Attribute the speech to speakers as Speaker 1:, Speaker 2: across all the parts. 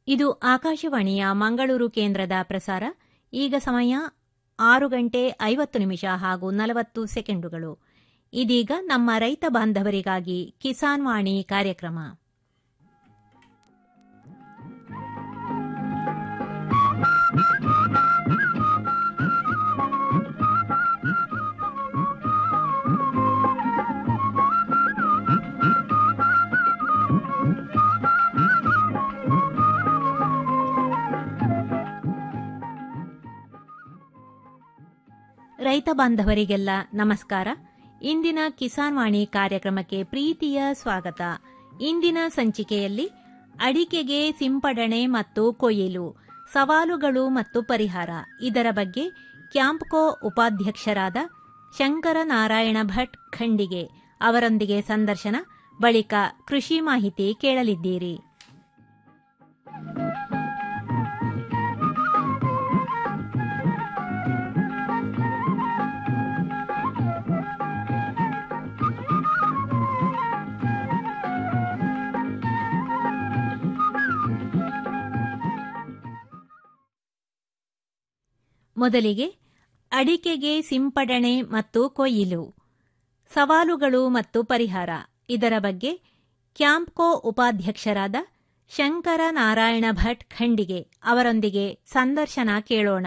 Speaker 1: ಇದು ಆಕಾಶವಾಣಿಯ ಮಂಗಳೂರು ಕೇಂದ್ರದ ಪ್ರಸಾರ ಈಗ ಸಮಯ ಆರು ಗಂಟೆ ಐವತ್ತು ನಿಮಿಷ ಹಾಗೂ ನಲವತ್ತು ಸೆಕೆಂಡುಗಳು ಇದೀಗ ನಮ್ಮ ರೈತ ಬಾಂಧವರಿಗಾಗಿ ಕಿಸಾನ್ ವಾಣಿ ಕಾರ್ಯಕ್ರಮ ರೈತ ಬಾಂಧವರಿಗೆಲ್ಲ ನಮಸ್ಕಾರ ಇಂದಿನ ಕಿಸಾನ್ ವಾಣಿ ಕಾರ್ಯಕ್ರಮಕ್ಕೆ ಪ್ರೀತಿಯ ಸ್ವಾಗತ ಇಂದಿನ ಸಂಚಿಕೆಯಲ್ಲಿ ಅಡಿಕೆಗೆ ಸಿಂಪಡಣೆ ಮತ್ತು ಕೊಯ್ಲು ಸವಾಲುಗಳು ಮತ್ತು ಪರಿಹಾರ ಇದರ ಬಗ್ಗೆ ಕ್ಯಾಂಪ್ಕೋ ಉಪಾಧ್ಯಕ್ಷರಾದ ಶಂಕರ ನಾರಾಯಣ ಭಟ್ ಖಂಡಿಗೆ ಅವರೊಂದಿಗೆ ಸಂದರ್ಶನ ಬಳಿಕ ಕೃಷಿ ಮಾಹಿತಿ ಕೇಳಲಿದ್ದೀರಿ ಮೊದಲಿಗೆ ಅಡಿಕೆಗೆ ಸಿಂಪಡಣೆ ಮತ್ತು ಕೊಯ್ಲು ಸವಾಲುಗಳು ಮತ್ತು ಪರಿಹಾರ ಇದರ ಬಗ್ಗೆ ಕ್ಯಾಂಪ್ಕೋ ಉಪಾಧ್ಯಕ್ಷರಾದ ಶಂಕರ ನಾರಾಯಣ ಭಟ್ ಖಂಡಿಗೆ ಅವರೊಂದಿಗೆ ಸಂದರ್ಶನ ಕೇಳೋಣ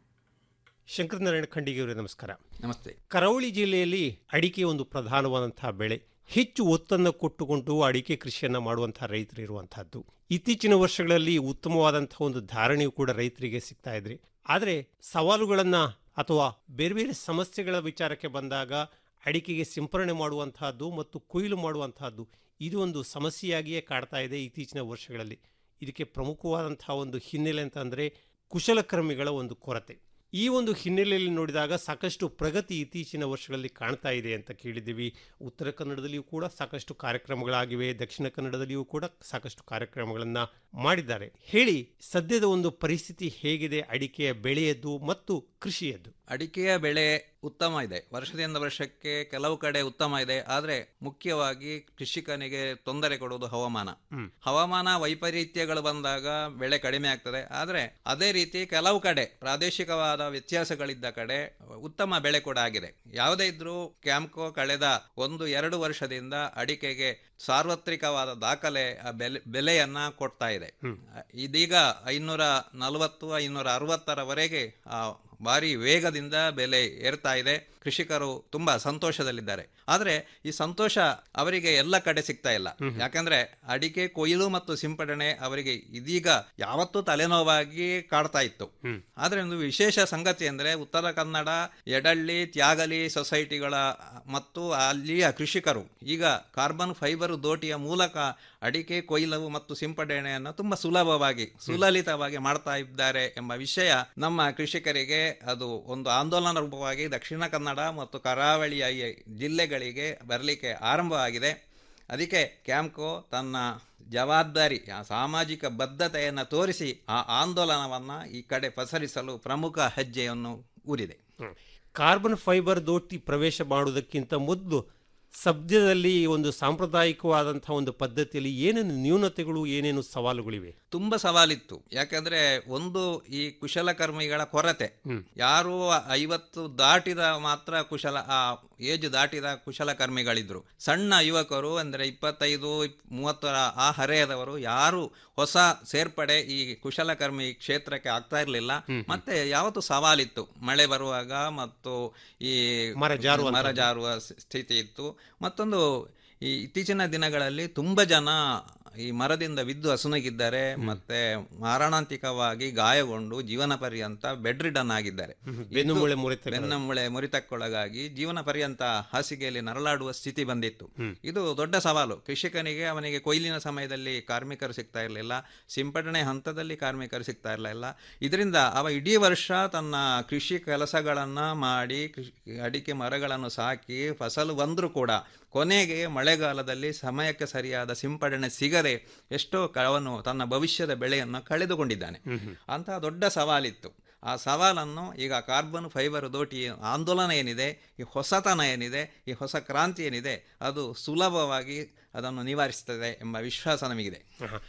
Speaker 2: ಶಂಕರನಾರಾಯಣ ಖಂಡಿಗೆ ಅವರೇ ನಮಸ್ಕಾರ
Speaker 3: ನಮಸ್ತೆ
Speaker 2: ಕರಾವಳಿ ಜಿಲ್ಲೆಯಲ್ಲಿ ಅಡಿಕೆ ಒಂದು ಪ್ರಧಾನವಾದಂತಹ ಬೆಳೆ ಹೆಚ್ಚು ಒತ್ತನ್ನು ಕೊಟ್ಟುಕೊಂಡು ಅಡಿಕೆ ಕೃಷಿಯನ್ನು ಮಾಡುವಂತಹ ರೈತರು ಇರುವಂತಹದ್ದು ಇತ್ತೀಚಿನ ವರ್ಷಗಳಲ್ಲಿ ಉತ್ತಮವಾದಂತಹ ಒಂದು ಧಾರಣೆಯು ಕೂಡ ರೈತರಿಗೆ ಸಿಗ್ತಾ ಇದ್ರಿ ಆದರೆ ಸವಾಲುಗಳನ್ನ ಅಥವಾ ಬೇರೆ ಬೇರೆ ಸಮಸ್ಯೆಗಳ ವಿಚಾರಕ್ಕೆ ಬಂದಾಗ ಅಡಿಕೆಗೆ ಸಿಂಪರಣೆ ಮಾಡುವಂತಹದ್ದು ಮತ್ತು ಕೊಯ್ಲು ಮಾಡುವಂತಹದ್ದು ಇದು ಒಂದು ಸಮಸ್ಯೆಯಾಗಿಯೇ ಕಾಡ್ತಾ ಇದೆ ಇತ್ತೀಚಿನ ವರ್ಷಗಳಲ್ಲಿ ಇದಕ್ಕೆ ಪ್ರಮುಖವಾದಂತಹ ಒಂದು ಹಿನ್ನೆಲೆ ಅಂತಂದರೆ ಕುಶಲಕರ್ಮಿಗಳ ಒಂದು ಕೊರತೆ ಈ ಒಂದು ಹಿನ್ನೆಲೆಯಲ್ಲಿ ನೋಡಿದಾಗ ಸಾಕಷ್ಟು ಪ್ರಗತಿ ಇತ್ತೀಚಿನ ವರ್ಷಗಳಲ್ಲಿ ಕಾಣ್ತಾ ಇದೆ ಅಂತ ಕೇಳಿದ್ದೀವಿ ಉತ್ತರ ಕನ್ನಡದಲ್ಲಿಯೂ ಕೂಡ ಸಾಕಷ್ಟು ಕಾರ್ಯಕ್ರಮಗಳಾಗಿವೆ ದಕ್ಷಿಣ ಕನ್ನಡದಲ್ಲಿಯೂ ಕೂಡ ಸಾಕಷ್ಟು ಕಾರ್ಯಕ್ರಮಗಳನ್ನು ಮಾಡಿದ್ದಾರೆ ಹೇಳಿ ಸದ್ಯದ ಒಂದು ಪರಿಸ್ಥಿತಿ ಹೇಗಿದೆ ಅಡಿಕೆಯ ಬೆಳೆಯದ್ದು ಮತ್ತು ಕೃಷಿಯದ್ದು
Speaker 3: ಅಡಿಕೆಯ ಬೆಳೆ ಉತ್ತಮ ಇದೆ ವರ್ಷದಿಂದ ವರ್ಷಕ್ಕೆ ಕೆಲವು ಕಡೆ ಉತ್ತಮ ಇದೆ ಆದರೆ ಮುಖ್ಯವಾಗಿ ಕೃಷಿಕನಿಗೆ ತೊಂದರೆ ಕೊಡುವುದು ಹವಾಮಾನ
Speaker 2: ಹ್ಮ್.
Speaker 3: ಹವಾಮಾನ ವೈಪರೀತ್ಯಗಳು ಬಂದಾಗ ಬೆಳೆ ಕಡಿಮೆ ಆಗ್ತದೆ ಆದರೆ ಅದೇ ರೀತಿ ಕೆಲವು ಕಡೆ ಪ್ರಾದೇಶಿಕವಾದ ವ್ಯತ್ಯಾಸಗಳಿದ್ದ ಕಡೆ ಉತ್ತಮ ಬೆಳೆ ಕೂಡ ಆಗಿದೆ ಯಾವುದೇ ಇದ್ರೂ ಕ್ಯಾಂಪ್ಕೋ ಕಳೆದ ಒಂದು ಎರಡು ವರ್ಷದಿಂದ ಅಡಿಕೆಗೆ ಸಾರ್ವತ್ರಿಕವಾದ ದಾಖಲೆ ಆ ಬೆಲೆ ಬೆಲೆಯನ್ನ ಕೊಡ್ತಾ ಇದೆ ಇದೀಗ ಐನೂರ ನಲವತ್ತು ಐನೂರ ಅರವತ್ತರವರೆಗೆ ಆ ಭಾರಿ ವೇಗದಿಂದ ಬೆಲೆ ಏರ್ತಾ ಇದೆ ಕೃಷಿಕರು ತುಂಬಾ ಸಂತೋಷದಲ್ಲಿದ್ದಾರೆ ಆದರೆ ಈ ಸಂತೋಷ ಅವರಿಗೆ ಎಲ್ಲ ಕಡೆ ಸಿಗ್ತಾ ಇಲ್ಲ ಯಾಕಂದ್ರೆ ಅಡಿಕೆ ಕೊಯ್ಲು ಮತ್ತು ಸಿಂಪಡಣೆ ಅವರಿಗೆ ಇದೀಗ ಯಾವತ್ತೂ ತಲೆನೋವಾಗಿ ಕಾಡ್ತಾ ಇತ್ತು ಆದ್ರೆ ಒಂದು ವಿಶೇಷ ಸಂಗತಿ ಅಂದ್ರೆ ಉತ್ತರ ಕನ್ನಡ ಎಡಳ್ಳಿ ತ್ಯಾಗಲಿ ಸೊಸೈಟಿಗಳ ಮತ್ತು ಅಲ್ಲಿಯ ಕೃಷಿಕರು ಈಗ ಕಾರ್ಬನ್ ಫೈಬರ್ ದೋಟಿಯ ಮೂಲಕ ಅಡಿಕೆ ಕೊಯ್ಲು ಮತ್ತು ಸಿಂಪಡಣೆಯನ್ನು ತುಂಬಾ ಸುಲಭವಾಗಿ ಸುಲಲಿತವಾಗಿ ಮಾಡ್ತಾ ಇದ್ದಾರೆ ಎಂಬ ವಿಷಯ ನಮ್ಮ ಕೃಷಿಕರಿಗೆ ಅದು ಒಂದು ಆಂದೋಲನ ರೂಪವಾಗಿ ದಕ್ಷಿಣ ಕನ್ನಡ ಮತ್ತು ಕರಾವಳಿಯ ಈ ಜಿಲ್ಲೆಗಳಿಗೆ ಬರಲಿಕ್ಕೆ ಆರಂಭವಾಗಿದೆ ಅದಕ್ಕೆ ಕ್ಯಾಂಪ್ಕೋ ತನ್ನ ಜವಾಬ್ದಾರಿ ಆ ಸಾಮಾಜಿಕ ಬದ್ಧತೆಯನ್ನು ತೋರಿಸಿ ಆ ಆಂದೋಲನವನ್ನು ಈ ಕಡೆ ಪಸರಿಸಲು ಪ್ರಮುಖ ಹೆಜ್ಜೆಯನ್ನು ಊರಿದೆ
Speaker 2: ಕಾರ್ಬನ್ ಫೈಬರ್ ದೋಟಿ ಪ್ರವೇಶ ಮಾಡುವುದಕ್ಕಿಂತ ಮೊದಲು ಸದ್ಯದಲ್ಲಿ ಒಂದು ಸಾಂಪ್ರದಾಯಿಕವಾದಂತಹ ಒಂದು ಪದ್ಧತಿಯಲ್ಲಿ ಏನೇನು ನ್ಯೂನತೆಗಳು ಏನೇನು ಸವಾಲುಗಳಿವೆ
Speaker 3: ತುಂಬ ಸವಾಲಿತ್ತು ಯಾಕಂದ್ರೆ ಒಂದು ಈ ಕುಶಲಕರ್ಮಿಗಳ ಕೊರತೆ ಯಾರು ಐವತ್ತು ದಾಟಿದ ಮಾತ್ರ ಕುಶಲ ಆ ಏಜ್ ದಾಟಿದ ಕುಶಲಕರ್ಮಿಗಳಿದ್ರು ಸಣ್ಣ ಯುವಕರು ಅಂದ್ರೆ ಇಪ್ಪತ್ತೈದು ಇಪ್- ಮೂವತ್ತರ ಆ ಹರೆಯದವರು ಯಾರು ಹೊಸ ಸೇರ್ಪಡೆ ಈ ಕುಶಲಕರ್ಮಿ ಕ್ಷೇತ್ರಕ್ಕೆ ಆಗ್ತಾ ಇರಲಿಲ್ಲ ಮತ್ತೆ ಯಾವತ್ತು ಸವಾಲಿತ್ತು ಮಳೆ ಬರುವಾಗ ಮತ್ತು ಈ
Speaker 2: ಮರ ಜಾರುವಂಥದ್ದು.
Speaker 3: ಮರ ಜಾರುವ ಸ್- ಸ್ಥಿತಿ ಇತ್ತು ಮತ್ತೊಂದು ಈ ಇತ್ತೀಚಿನ ದಿನಗಳಲ್ಲಿ ತುಂಬಾ ಜನ ಈ ಮರದಿಂದ ಬಿದ್ದು ಅಸುನಗಿದ್ದಾರೆ ಮತ್ತೆ ಮಾರಣಾಂತಿಕವಾಗಿ ಗಾಯಗೊಂಡು ಜೀವನ ಪರ್ಯಂತ ಬೆಡ್ ರಿಡನ್ ಆಗಿದ್ದಾರೆ
Speaker 2: ಬೆನ್ನುಮೂಳೆ
Speaker 3: ಇದು-
Speaker 2: ಮುರಿತ
Speaker 3: ಬೆನ್ನುಮೂಳೆ ಮುರಿತಕ್ಕೊಳಗಾಗಿ ಜೀವನ ಪರ್ಯಂತ ಹಾಸಿಗೆಯಲ್ಲಿ ನರಳಾಡುವ ಸ್ಥಿತಿ ಬಂದಿತ್ತು ಇದು ದೊಡ್ಡ ಸವಾಲು ಕೃಷಿಕನಿಗೆ ಅವನಿಗೆ ಕೊಯ್ಲಿನ ಸಮಯದಲ್ಲಿ ಕಾರ್ಮಿಕರು ಸಿಗ್ತಾ ಇರಲಿಲ್ಲ ಸಿಂಪಡಣೆ ಹಂತದಲ್ಲಿ ಕಾರ್ಮಿಕರು ಸಿಗ್ತಾ ಇರಲಿಲ್ಲ ಇದರಿಂದ ಅವ ಇಡೀ ವರ್ಷ ತನ್ನ ಕೃಷಿ ಕೆಲಸಗಳನ್ನ ಮಾಡಿ ಕೃಷಿ ಅಡಿಕೆ ಮರಗಳನ್ನು ಸಾಕಿ ಫಸಲು ಬಂದರೂ ಕೂಡ ಕೊನೆಗೆ ಮಳೆಗಾಲದಲ್ಲಿ ಸಮಯಕ್ಕೆ ಸರಿಯಾದ ಸಿಂಪಡಣೆ ಸಿಗದೆ ಎಷ್ಟೋ ಕ- ಅವನು ತನ್ನ ಭವಿಷ್ಯದ ಬೆಳೆಯನ್ನು ಕಳೆದುಕೊಂಡಿದ್ದಾನೆ ಅಂತಹ ದೊಡ್ಡ ಸವಾಲಿತ್ತು ಆ ಸವಾಲನ್ನು ಈಗ ಕಾರ್ಬನ್ ಫೈಬರ್ ದೋಟಿ ಆಂದೋಲನ ಏನಿದೆ ಈ ಹೊಸತನ ಏನಿದೆ ಈ ಹೊಸ ಕ್ರಾಂತಿ ಏನಿದೆ ಅದು ಸುಲಭವಾಗಿ ಅದನ್ನು ನಿವಾರಿಸ್ತದೆ ಎಂಬ ವಿಶ್ವಾಸ ನಮಗಿದೆ
Speaker 2: ಆಹಾ.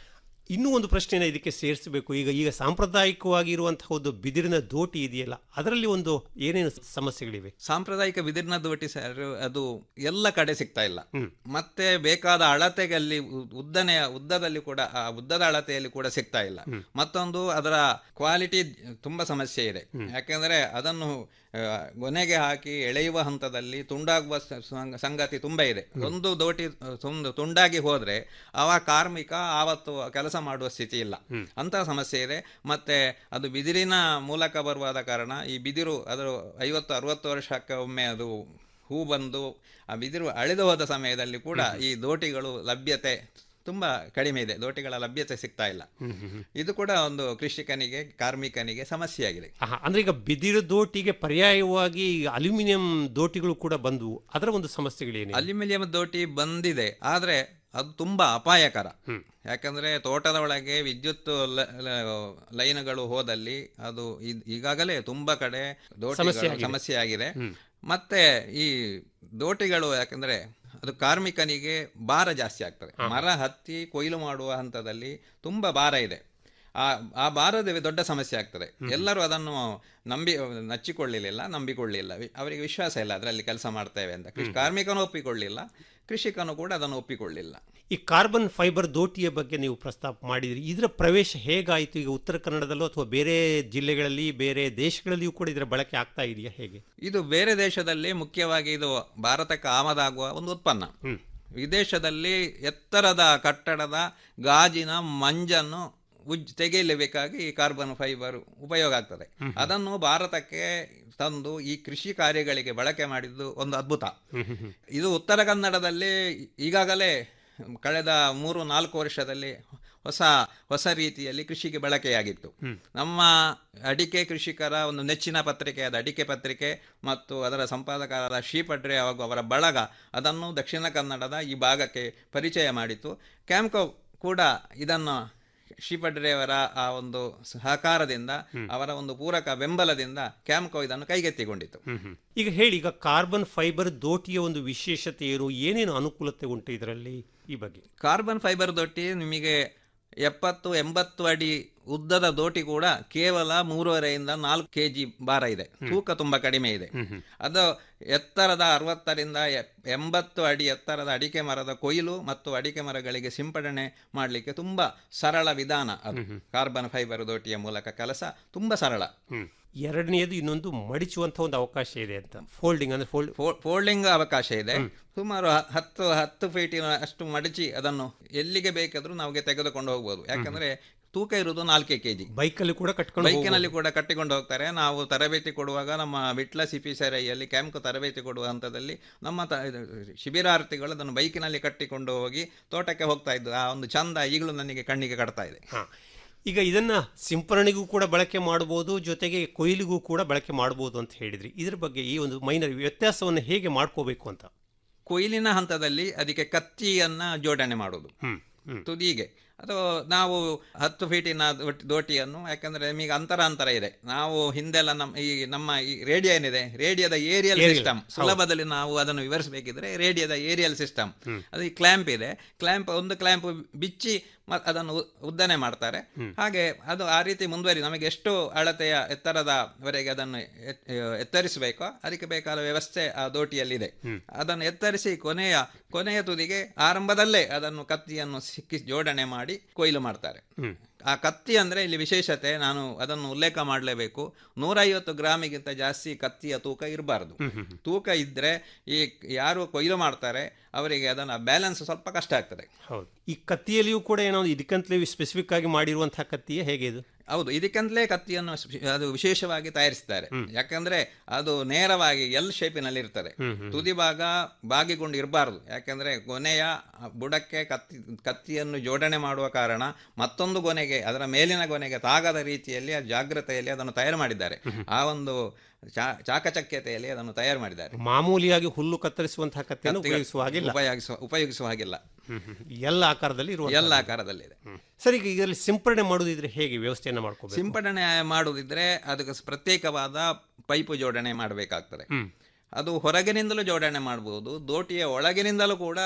Speaker 2: ಇನ್ನೂ ಒಂದು ಪ್ರಶ್ನೆನ ಇದಕ್ಕೆ ಸೇರಿಸಬೇಕು ಈಗ ಈಗ ಸಾಂಪ್ರದಾಯಿಕವಾಗಿ ಇರುವಂತಹ ಒಂದು ಬಿದಿರಿನ ದೋಟಿ ಇದೆಯಲ್ಲ ಅದರಲ್ಲಿ ಒಂದು ಏನೇನು ಸಮಸ್ಯೆಗಳಿವೆ
Speaker 3: ಸಾಂಪ್ರದಾಯಿಕ ಬಿದಿರಿನ ದೋಟಿ ಸರ್ ಅದು ಎಲ್ಲ ಕಡೆ ಸಿಗ್ತಾ ಇಲ್ಲ ಮತ್ತೆ ಬೇಕಾದ ಅಳತೆಗೆ ಅಲ್ಲಿ ಉ- ಉದ್ದನೆಯ ಉದ್ದದಲ್ಲಿ ಕೂಡ ಆ ಉದ್ದದ ಅಳತೆಯಲ್ಲಿ ಕೂಡ ಸಿಗ್ತಾ ಇಲ್ಲ ಮತ್ತೊಂದು ಅದರ ಕ್ವಾಲಿಟಿ ತುಂಬಾ ಸಮಸ್ಯೆ ಇದೆ ಯಾಕೆಂದ್ರೆ ಅದನ್ನು ಆ, ಗೊನೆಗೆ ಹಾಕಿ ಎಳೆಯುವ ಹಂತದಲ್ಲಿ ತುಂಡಾಗುವ ಸ- ಸಂಗ- ಸಂಗತಿ ತುಂಬಾ ಇದೆ ಒಂದು ದೋಟಿ ಆ, ತುಂಡು ತುಂಡಾಗಿ ಹೋದ್ರೆ ಅವ ಕಾರ್ಮಿಕ ಆವತ್ತು ಕೆಲಸ ಮಾಡುವ ಸ್ಥಿತಿ ಇಲ್ಲ ಅಂತ ಸಮಸ್ಯೆ ಇದೆ ಮತ್ತೆ ಅದು ಬಿದಿರಿನ ಮೂಲಕ ಬರುವಾದ ಕಾರಣ ಈ ಬಿದಿರು ಅದರ ಐವತ್ತು ಅರವತ್ತು ವರ್ಷಕ್ಕೆ ಒಮ್ಮೆ ಅದು ಹೂ ಬಂದು ಆ ಬಿದಿರು ಅಳೆದು ಹೋದ ಸಮಯದಲ್ಲಿ ಕೂಡ ಈ ದೋಟಿಗಳು ಲಭ್ಯತೆ ತುಂಬಾ ಕಡಿಮೆ ಇದೆ ದೋಟಿಗಳ ಲಭ್ಯತೆ ಸಿಗ್ತಾ ಇಲ್ಲ ಇದು ಕೂಡ ಒಂದು ಕೃಷಿಕನಿಗೆ ಕಾರ್ಮಿಕನಿಗೆ ಸಮಸ್ಯೆಯಾಗಿದೆ
Speaker 2: ಆಹಾ, ಅಂದ್ರೆ ಈಗ ಬಿದಿರು ದೋಟಿಗೆ ಪರ್ಯಾಯವಾಗಿ ಈಗ ಅಲ್ಯೂಮಿನಿಯಂ ದೋಟಿಗಳು ಕೂಡ ಬಂದವು ಅದರ ಒಂದು ಸಮಸ್ಯೆಗಳೇನು
Speaker 3: ಅಲ್ಯೂಮಿನಿಯಂ ದೋಟಿ ಬಂದಿದೆ ಆದ್ರೆ ಅದು ತುಂಬಾ ಅಪಾಯಕರ ಯಾಕಂದ್ರೆ ತೋಟದ ಒಳಗೆ ವಿದ್ಯುತ್ ಲ- ಲ- ಲೈನ್ಗಳು ಹೋದಲ್ಲಿ ಅದು ಇದ್- ಈಗಾಗಲೇ ತುಂಬಾ ಕಡೆ
Speaker 2: ಸಮಸ್ಯೆ
Speaker 3: ದೋಟಿಗಳು
Speaker 2: ಆಗಿದೆ.
Speaker 3: ಸಮಸ್ಯೆ ಆಗಿದೆ ಮತ್ತೆ ಈ ದೋಟಿಗಳು ಯಾಕಂದ್ರೆ ಅದು ಕಾರ್ಮಿಕನಿಗೆ ಭಾರ ಜಾಸ್ತಿ ಆಗ್ತದೆ ಮರ ಹತ್ತಿ ಕೊಯ್ಲು ಮಾಡುವ ಹಂತದಲ್ಲಿ ತುಂಬಾ ಭಾರ ಇದೆ ಆ ಆ ಭಾರದ ದೊಡ್ಡ ಸಮಸ್ಯೆ ಆಗ್ತದೆ ಎಲ್ಲರೂ ಅದನ್ನು ನಂಬಿ ನಚ್ಚಿಕೊಳ್ಳಲಿಲ್ಲ ನಂಬಿಕೊಳ್ಳಿಲ್ಲ ವಿ- ಅವರಿಗೆ ವಿಶ್ವಾಸ ಇಲ್ಲ ಅದರಲ್ಲಿ ಕೆಲಸ ಮಾಡ್ತೇವೆ ಅಂತ ಕೃಷಿ ಕಾರ್ಮಿಕನು ಒಪ್ಪಿಕೊಳ್ಳಿಲ್ಲ ಕೃಷಿಕನು ಕೂಡ ಅದನ್ನು ಒಪ್ಪಿಕೊಳ್ಳಿಲ್ಲ
Speaker 2: ಈ ಕಾರ್ಬನ್ ಫೈಬರ್ ದೋಟಿಯ ಬಗ್ಗೆ ನೀವು ಪ್ರಸ್ತಾಪ ಮಾಡಿದ್ರಿ ಇದರ ಪ್ರವೇಶ ಹೇಗಾಯಿತು ಈಗ ಉತ್ತರ ಕನ್ನಡದಲ್ಲೋ ಅಥವಾ ಬೇರೆ ಜಿಲ್ಲೆಗಳಲ್ಲಿ ಬೇರೆ ದೇಶಗಳಲ್ಲಿಯೂ ಕೂಡ ಇದರ ಬಳಕೆ ಆಗ್ತಾ ಇದೆಯಾ ಹೇಗೆ
Speaker 3: ಇದು ಬೇರೆ ದೇಶದಲ್ಲಿ ಮುಖ್ಯವಾಗಿ ಇದು ಭಾರತಕ್ಕೆ ಆಮದಾಗುವ ಒಂದು ಉತ್ಪನ್ನ ವಿದೇಶದಲ್ಲಿ ಎತ್ತರದ ಕಟ್ಟಡದ ಗಾಜಿನ ಮಂಜನ್ನು ಉಜ್ ತೆಗೆಯಲೇಬೇಕಾಗಿ ಈ ಕಾರ್ಬನ್ ಫೈಬರ್ ಉಪಯೋಗ ಆಗ್ತದೆ ಅದನ್ನು ಭಾರತಕ್ಕೆ ತಂದು ಈ ಕೃಷಿ ಕಾರ್ಯಗಳಿಗೆ ಬಳಕೆ ಮಾಡಿದ್ದು ಒಂದು ಅದ್ಭುತ ಇದು ಉತ್ತರ ಕನ್ನಡದಲ್ಲಿ ಈಗಾಗಲೇ ಕಳೆದ ಮೂರು ನಾಲ್ಕು ವರ್ಷದಲ್ಲಿ ಹೊಸ ಹೊಸ ರೀತಿಯಲ್ಲಿ ಕೃಷಿಗೆ ಬಳಕೆಯಾಗಿತ್ತು ನಮ್ಮ ಅಡಿಕೆ ಕೃಷಿಕರ ಒಂದು ನೆಚ್ಚಿನ ಪತ್ರಿಕೆಯಾದ ಅಡಿಕೆ ಪತ್ರಿಕೆ ಮತ್ತು ಅದರ ಸಂಪಾದಕರಾದ ಶ್ರೀಪಡ್ರೆ ಹಾಗೂ ಅವರ ಬಳಗ ಅದನ್ನು ದಕ್ಷಿಣ ಕನ್ನಡದ ಈ ಭಾಗಕ್ಕೆ ಪರಿಚಯ ಮಾಡಿತ್ತು ಕ್ಯಾಂಪ್ಕೋ ಕೂಡ ಇದನ್ನು ಶ್ರೀಪಡ್ರೆಯವರ ಆ ಒಂದು ಸಹಕಾರದಿಂದ ಅವರ ಒಂದು ಪೂರಕ ಬೆಂಬಲದಿಂದ ಕ್ಯಾಂಪ್ಕೋ ಇದನ್ನು ಕೈಗೆತ್ತಿಕೊಂಡಿತು
Speaker 2: ಈಗ ಹೇಳಿ ಈಗ ಕಾರ್ಬನ್ ಫೈಬರ್ ದೋಟಿಯ ಒಂದು ವಿಶೇಷತೆ ಏನು ಏನೇನು ಅನುಕೂಲತೆ ಉಂಟು ಇದರಲ್ಲಿ ಈ ಬಗ್ಗೆ
Speaker 3: ಕಾರ್ಬನ್ ಫೈಬರ್ ದೊಟ್ಟಿ ನಿಮಗೆ ಎಪ್ಪತ್ತು ಎಂಬತ್ತು ಅಡಿ ಉದ್ದದ ದೋಟಿ ಕೂಡ ಕೇವಲ ಮೂರುವರೆಯಿಂದ ನಾಲ್ಕು ಕೆ ಜಿ ಭಾರ ಇದೆ ತೂಕ ತುಂಬಾ ಕಡಿಮೆ ಇದೆ ಅದು ಎತ್ತರದ ಅರವತ್ತರಿಂದ ಎ- ಎಂಬತ್ತು ಅಡಿ ಎತ್ತರದ ಅಡಿಕೆ ಮರದ ಕೊಯ್ಲು ಮತ್ತು ಅಡಿಕೆ ಮರಗಳಿಗೆ ಸಿಂಪಡಣೆ ಮಾಡಲಿಕ್ಕೆ ತುಂಬಾ ಸರಳ ವಿಧಾನ ಅದು ಕಾರ್ಬನ್ ಫೈಬರ್ ದೋಟಿಯ ಮೂಲಕ ಕೆಲಸ ತುಂಬಾ ಸರಳ
Speaker 2: ಎರಡನೆಯದು ಇನ್ನೊಂದು ಮಡಿಚುವಂತಹ ಒಂದು ಅವಕಾಶ ಇದೆ ಅಂತ ಫೋಲ್ಡಿಂಗ್ ಅಂದ್ರೆ ಫೋಲ್ಡ್
Speaker 3: ಫೋ- ಫೋಲ್ಡಿಂಗ್ ಅವಕಾಶ ಇದೆ ಸುಮಾರು ಹ- ಹತ್ತು ಹತ್ತು ಫೀಟಿನ ಅಷ್ಟು ಮಡಚಿ ಅದನ್ನು ಎಲ್ಲಿಗೆ ಬೇಕಾದ್ರೂ ನಮಗೆ ತೆಗೆದುಕೊಂಡು ಹೋಗ್ಬೋದು ಯಾಕಂದ್ರೆ ತೂಕ ಇರುವುದು ನಾಲ್ಕೇ ಕೆಜಿ
Speaker 2: ಬೈಕಲ್ಲಿ ಕೂಡ ಕಟ್ಕೊಂಡು
Speaker 3: ಬೈಕಿನಲ್ಲಿ ಕೂಡ ಕಟ್ಟಿಕೊಂಡು ಹೋಗ್ತಾರೆ ನಾವು ತರಬೇತಿ ಕೊಡುವಾಗ ನಮ್ಮ ವಿಟ್ಲ ಸಿಪಿ ಸೆರೈಯಲ್ಲಿ ಕ್ಯಾಂಪ್ ತರಬೇತಿ ಕೊಡುವ ಹಂತದಲ್ಲಿ ನಮ್ಮ ತ- ಇದು ಶಿಬಿರಾರ್ಥಿಗಳು ಅದನ್ನು ಬೈಕಿನಲ್ಲಿ ಕಟ್ಟಿಕೊಂಡು ಹೋಗಿ ತೋಟಕ್ಕೆ ಹೋಗ್ತಾ ಇದ್ದು ಆ ಒಂದು ಚಂದ ಈಗಲೂ ನನಗೆ ಕಣ್ಣಿಗೆ ಕಟ್ತಾ ಇದೆ
Speaker 2: ಹಾ. ಈಗ ಇದನ್ನ ಸಿಂಪರಣೆಗೂ ಕೂಡ ಬಳಕೆ ಮಾಡಬಹುದು ಜೊತೆಗೆ ಕೊಯ್ಲಿಗೂ ಕೂಡ ಬಳಕೆ ಮಾಡಬಹುದು ಅಂತ ಹೇಳಿದ್ರಿ ಇದ್ರ ಬಗ್ಗೆ ಈ ಒಂದು ಮೈನರ್ ವ್ಯತ್ಯಾಸವನ್ನು ಹೇಗೆ ಮಾಡ್ಕೋಬೇಕು ಅಂತ
Speaker 3: ಕೊಯ್ಲಿನ ಹಂತದಲ್ಲಿ ಅದಕ್ಕೆ ಕತ್ತಿಯನ್ನ ಜೋಡಣೆ ಮಾಡುವುದು
Speaker 2: ಹ್ಮ್ ಹ್ಮ್
Speaker 3: ತುದಿಗೆ ಅದು ನಾವು ಹತ್ತು ಫೀಟಿನ ದೋಟ್- ದೋಟಿಯನ್ನು ಯಾಕಂದ್ರೆ ನಮಗೆ ಅಂತರ ಅಂತರ ಇದೆ ನಾವು ಹಿಂದೆಲ್ಲ ನಮ್ಮ ಈ ನಮ್ಮ ಈ ರೇಡಿಯೋ ಏನಿದೆ ರೇಡಿಯೋದ ಏರಿಯಲ್
Speaker 2: Aerial,
Speaker 3: ಸಿಸ್ಟಮ್ ಸುಲಭದಲ್ಲಿ ನಾವು ಅದನ್ನು ವಿವರಿಸಬೇಕಿದ್ರೆ ರೇಡಿಯೋದ ಏರಿಯಲ್ ಸಿಸ್ಟಮ್ ಅದು ಈ ಕ್ಲ್ಯಾಂಪ್ ಇದೆ ಕ್ಲ್ಯಾಂಪ್ ಒಂದು ಕ್ಲ್ಯಾಂಪ್ ಬಿಚ್ಚಿ ಮ- ಅದನ್ನು ಉ- ಉದ್ದನೆ ಮಾಡ್ತಾರೆ ಹಾಗೆ ಅದು ಆ ರೀತಿ ಮುಂದುವರಿ ನಮಗೆ ಎಷ್ಟು ಅಳತೆಯ ಎತ್ತರದವರೆಗೆ ಅದನ್ನು ಎತ್- ಎತ್ತರಿಸಬೇಕೋ ಅದಕ್ಕೆ ಬೇಕಾದ ವ್ಯವಸ್ಥೆ ಆ ದೋಟಿಯಲ್ಲಿದೆ ಅದನ್ನು ಎತ್ತರಿಸಿ ಕೊನೆಯ ಕೊನೆಯ ತುದಿಗೆ ಆರಂಭದಲ್ಲೇ ಅದನ್ನು ಕತ್ತಿಯನ್ನು ಸಿಕ್ಕಿ ಜೋಡಣೆ ಮಾಡಿ ಕೊಯ್ಲು ಮಾಡ್ತಾರೆ ಆ ಕತ್ತಿ ಅಂದ್ರೆ ಇಲ್ಲಿ ವಿಶೇಷತೆ ನಾನು ಅದನ್ನು ಉಲ್ಲೇಖ ಮಾಡಲೇಬೇಕು ನೂರೈವತ್ತು ಗ್ರಾಮಿಗಿಂತ ಜಾಸ್ತಿ ಕತ್ತಿಯ ತೂಕ ಇರಬಾರದು ತೂಕ ಇದ್ರೆ ಈ ಯಾರು ಕೊಯ್ಲು ಮಾಡ್ತಾರೆ ಅವರಿಗೆ ಅದನ್ನ ಬ್ಯಾಲೆನ್ಸ್ ಸ್ವಲ್ಪ ಕಷ್ಟ ಆಗ್ತದೆ
Speaker 2: ಹೌದು ಈ ಕತ್ತಿಯಲ್ಲಿಯೂ ಕೂಡ ಏನೋ ಇದಕ್ಕಂತಲೇ ಸ್ಪೆಸಿಫಿಕ್ ಆಗಿ ಮಾಡಿರುವಂತಹ ಕತ್ತಿಯೇ ಹೇಗೆ ಇದು
Speaker 3: ಹೌದು ಇದಕ್ಕಂತಲೇ ಕತ್ತಿಯನ್ನು ಸ್ಪೆ- ಅದು ವಿಶೇಷವಾಗಿ ತಯಾರಿಸಿದ್ದಾರೆ ಯಾಕಂದ್ರೆ ಅದು ನೇರವಾಗಿ ಎಲ್ ಶೇಪಿನಲ್ಲಿ ಇರ್ತದೆ ತುದಿ ಭಾಗ ಬಾಗಿಕೊಂಡು ಇರಬಾರದು ಯಾಕಂದ್ರೆ ಕೊನೆಯ ಬುಡಕ್ಕೆ ಕತ್ತಿ ಕತ್ತಿಯನ್ನು ಜೋಡಣೆ ಮಾಡುವ ಕಾರಣ ಮತ್ತೊಂದು ಗೊನೆಗೆ ಅದರ ಮೇಲಿನ ಗೊನೆಗೆ ತಾಗದ ರೀತಿಯಲ್ಲಿ ಆ ಜಾಗ್ರತೆಯಲ್ಲಿ ಅದನ್ನು ತಯಾರು ಮಾಡಿದ್ದಾರೆ ಆ ಒಂದು ಚಾ- ಚಾಕಚಕ್ಯತೆಯಲ್ಲಿ ಅದನ್ನು ತಯಾರು ಮಾಡಿದ್ದಾರೆ
Speaker 2: ಮಾಮೂಲಿಯಾಗಿ ಹುಲ್ಲು ಕತ್ತರಿಸುವಂತಹ ಕತ್ತಿಯನ್ನು ಉಪಯೋಗಿಸುವ ಹಾಗಿಲ್ಲ
Speaker 3: ಉಪಯೋಗಿಸುವ ಉಪಯೋಗಿಸುವ ಹಾಗಿಲ್ಲ
Speaker 2: ಹ್ಮ್, ಹ್ಮ್. ಎಲ್ಲ ಆಕಾರದಲ್ಲಿ ಇರುವ
Speaker 3: ಎಲ್ಲ ಆಕಾರದಲ್ಲಿದೆ
Speaker 2: ಸರಿ ಈಗ ಇದರಲ್ಲಿ ಸಿಂಪರಣೆ ಮಾಡುದಿದ್ರೆ ಹೇಗೆ ವ್ಯವಸ್ಥೆಯನ್ನು ಮಾಡ್ಕೋಬೇಕು
Speaker 3: ಸಿಂಪಡಣೆ ಮಾಡುವುದಿದ್ರೆ ಅದಕ್ಕೆ ಸ್- ಪ್ರತ್ಯೇಕವಾದ ಪೈಪು ಜೋಡಣೆ ಮಾಡಬೇಕಾಗ್ತದೆ ಅದು ಹೊರಗಿನಿಂದಲೂ ಜೋಡಣೆ ಮಾಡಬಹುದು ದೋಟಿಯ ಒಳಗಿನಿಂದಲೂ ಕೂಡ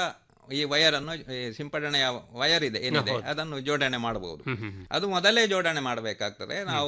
Speaker 3: ಈ ವಯರ್ ಅನ್ನು ಈ ಸಿಂಪಡಣೆಯ ವಯರ್ ಇದೆ ಏನಿದೆ ಅದನ್ನು ಜೋಡಣೆ ಮಾಡಬಹುದು ಅದು ಮೊದಲೇ ಜೋಡಣೆ ಮಾಡಬೇಕಾಗ್ತದೆ ನಾವು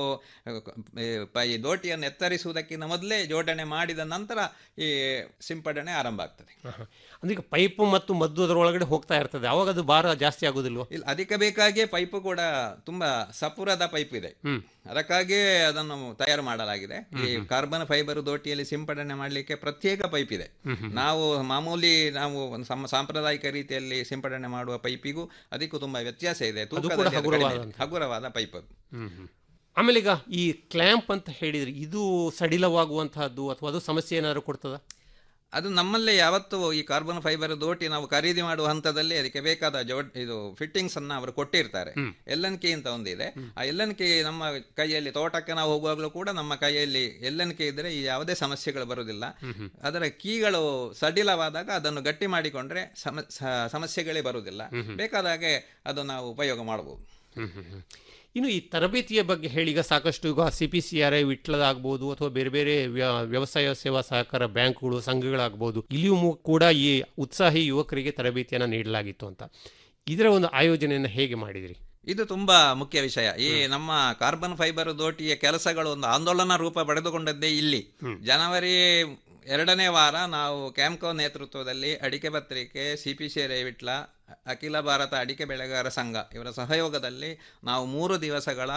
Speaker 3: ಈ ಪ- ಈ ದೋಟಿಯನ್ನು ಎತ್ತರಿಸುವುದಕ್ಕಿಂತ ಮೊದಲೇ ಜೋಡಣೆ ಮಾಡಿದ ನಂತರ ಈ ಸಿಂಪಡಣೆ ಆರಂಭ ಆಗ್ತದೆ
Speaker 2: ಅಂದ್ರೆ ಈಗ ಪೈಪು ಮತ್ತು ಮದ್ದು ಅದರೊಳಗಡೆ ಹೋಗ್ತಾ ಇರ್ತದೆ ಅವಾಗ ಅದು ಭಾರ ಜಾಸ್ತಿ ಆಗೋದಿಲ್ವಾ
Speaker 3: ಇಲ್ಲ ಅದಕ್ಕೆ ಬೇಕಾಗಿಯೇ ಪೈಪು ಕೂಡ ತುಂಬಾ ಸಪುರದ ಪೈಪ್ ಇದೆ
Speaker 2: ಹ್ಮ್.
Speaker 3: ಅದಕ್ಕಾಗಿಯೇ ಅದನ್ನು ತಯಾರು ಮಾಡಲಾಗಿದೆ ಈ ಕಾರ್ಬನ್ ಫೈಬರ್ ದೋಟಿಯಲ್ಲಿ ಸಿಂಪಡಣೆ ಮಾಡಲಿಕ್ಕೆ ಪ್ರತ್ಯೇಕ ಪೈಪ್ ಇದೆ ನಾವು ಮಾಮೂಲಿ ನಾವು ಒಂದು ಸಮ- ಸಾಂಪ್ರದಾಯಿಕ ರೀತಿಯಲ್ಲಿ ಸಿಂಪಡಣೆ ಮಾಡುವ ಪೈಪಿಗೂ ಅದಕ್ಕೂ ತುಂಬಾ ವ್ಯತ್ಯಾಸ ಇದೆ ತೂಕದಲ್ಲಿ ಅದು ಕಡಿಮೆ ಇದೆ.
Speaker 2: ಹಗುರವಾದಂಥ.
Speaker 3: ಹಗುರವಾದ ಪೈಪ್ ಅದು
Speaker 2: ಹ್ಮ್ ಹ್ಮ್. ಆಮೇಲೆ ಈಗ ಈ ಕ್ಲ್ಯಾಂಪ್ ಅಂತ ಹೇಳಿದ್ರೆ ಇದು ಸಡಿಲವಾಗುವಂತಹದ್ದು ಅಥವಾ ಅದು ಸಮಸ್ಯೆ ಏನಾದ್ರು ಕೊಡ್ತದ
Speaker 3: ಅದು ನಮ್ಮಲ್ಲೇ ಯಾವತ್ತು ಈ ಕಾರ್ಬನ್ ಫೈಬರ್ ದೋಟಿ ನಾವು ಖರೀದಿ ಮಾಡುವ ಹಂತದಲ್ಲಿ ಅದಕ್ಕೆ ಬೇಕಾದ ಜೋಡ್ ಇದು ಫಿಟ್ಟಿಂಗ್ಸ್ ಅನ್ನ ಅವರು ಕೊಟ್ಟಿರ್ತಾರೆ ಎಲ್ ಎನ್ ಕೆ ಅಂತ ಒಂದಿದೆ ಆ ಎಲ್ ಎನ್ ಕೆ ನಮ್ಮ ಕೈಯಲ್ಲಿ ತೋಟಕ್ಕೆ ನಾವು ಹೋಗುವಾಗಲೂ ಕೂಡ ನಮ್ಮ ಕೈಯಲ್ಲಿ ಎಲ್ ಎನ್ ಕೆ ಇದ್ರೆ ಈ ಯಾವುದೇ ಸಮಸ್ಯೆಗಳು ಬರುವುದಿಲ್ಲ ಅದರ ಕೀಗಳು ಸಡಿಲವಾದಾಗ ಅದನ್ನು ಗಟ್ಟಿ ಮಾಡಿಕೊಂಡ್ರೆ ಸಮ- ಸ- ಸಮಸ್ಯೆಗಳೇ ಬರುವುದಿಲ್ಲ ಬೇಕಾದ ಹಾಗೆ ಅದು ನಾವು ಉಪಯೋಗ ಮಾಡಬಹುದು
Speaker 2: ಹ್ಮ್ ಹ್ಮ್ ಹ್ಮ್. ಇನ್ನು ಈ ತರಬೇತಿಯ ಬಗ್ಗೆ ಹೇಳಿ ಈಗ ಸಾಕಷ್ಟು ಈಗ C P C R I ವಿಟ್ಲದಾಗ್ಬೋದು ಅಥವಾ ಬೇರೆ ಬೇರೆ ವ್ಯ- ವ್ಯವಸಾಯ ಸೇವಾ ಸಹಕಾರ ಬ್ಯಾಂಕ್ಗಳು ಸಂಘಗಳಾಗ್ಬೋದು ಇಲ್ಲಿಯೂ ಮು- ಕೂಡ ಈ ಉತ್ಸಾಹಿ ಯುವಕರಿಗೆ ತರಬೇತಿಯನ್ನು ನೀಡಲಾಗಿತ್ತು ಅಂತ ಇದರ ಒಂದು ಆಯೋಜನೆಯನ್ನು ಹೇಗೆ ಮಾಡಿದಿರಿ
Speaker 3: ಇದು ತುಂಬಾ ಮುಖ್ಯ ವಿಷಯ ಈ ನಮ್ಮ ಕಾರ್ಬನ್ ಫೈಬರ್ ದೋಟಿಯ ಕೆಲಸಗಳು ಒಂದು ಆಂದೋಲನ ರೂಪ ಪಡೆದುಕೊಂಡದ್ದೇ ಇಲ್ಲಿ ಜನವರಿ ಎರಡನೇ ವಾರ ನಾವು ಕ್ಯಾಂಪ್ಕೋ ನೇತೃತ್ವದಲ್ಲಿ ಅಡಿಕೆ ಪತ್ರಿಕೆ ಸಿ ಪಿ ಸಿ ವಿಟ್ಲ ಅಖಿಲ ಭಾರತ ಅಡಿಕೆ ಬೆಳೆಗಾರ ಸಂಘ ಇವರ ಸಹಯೋಗದಲ್ಲಿ ನಾವು ಮೂರು ದಿವಸಗಳ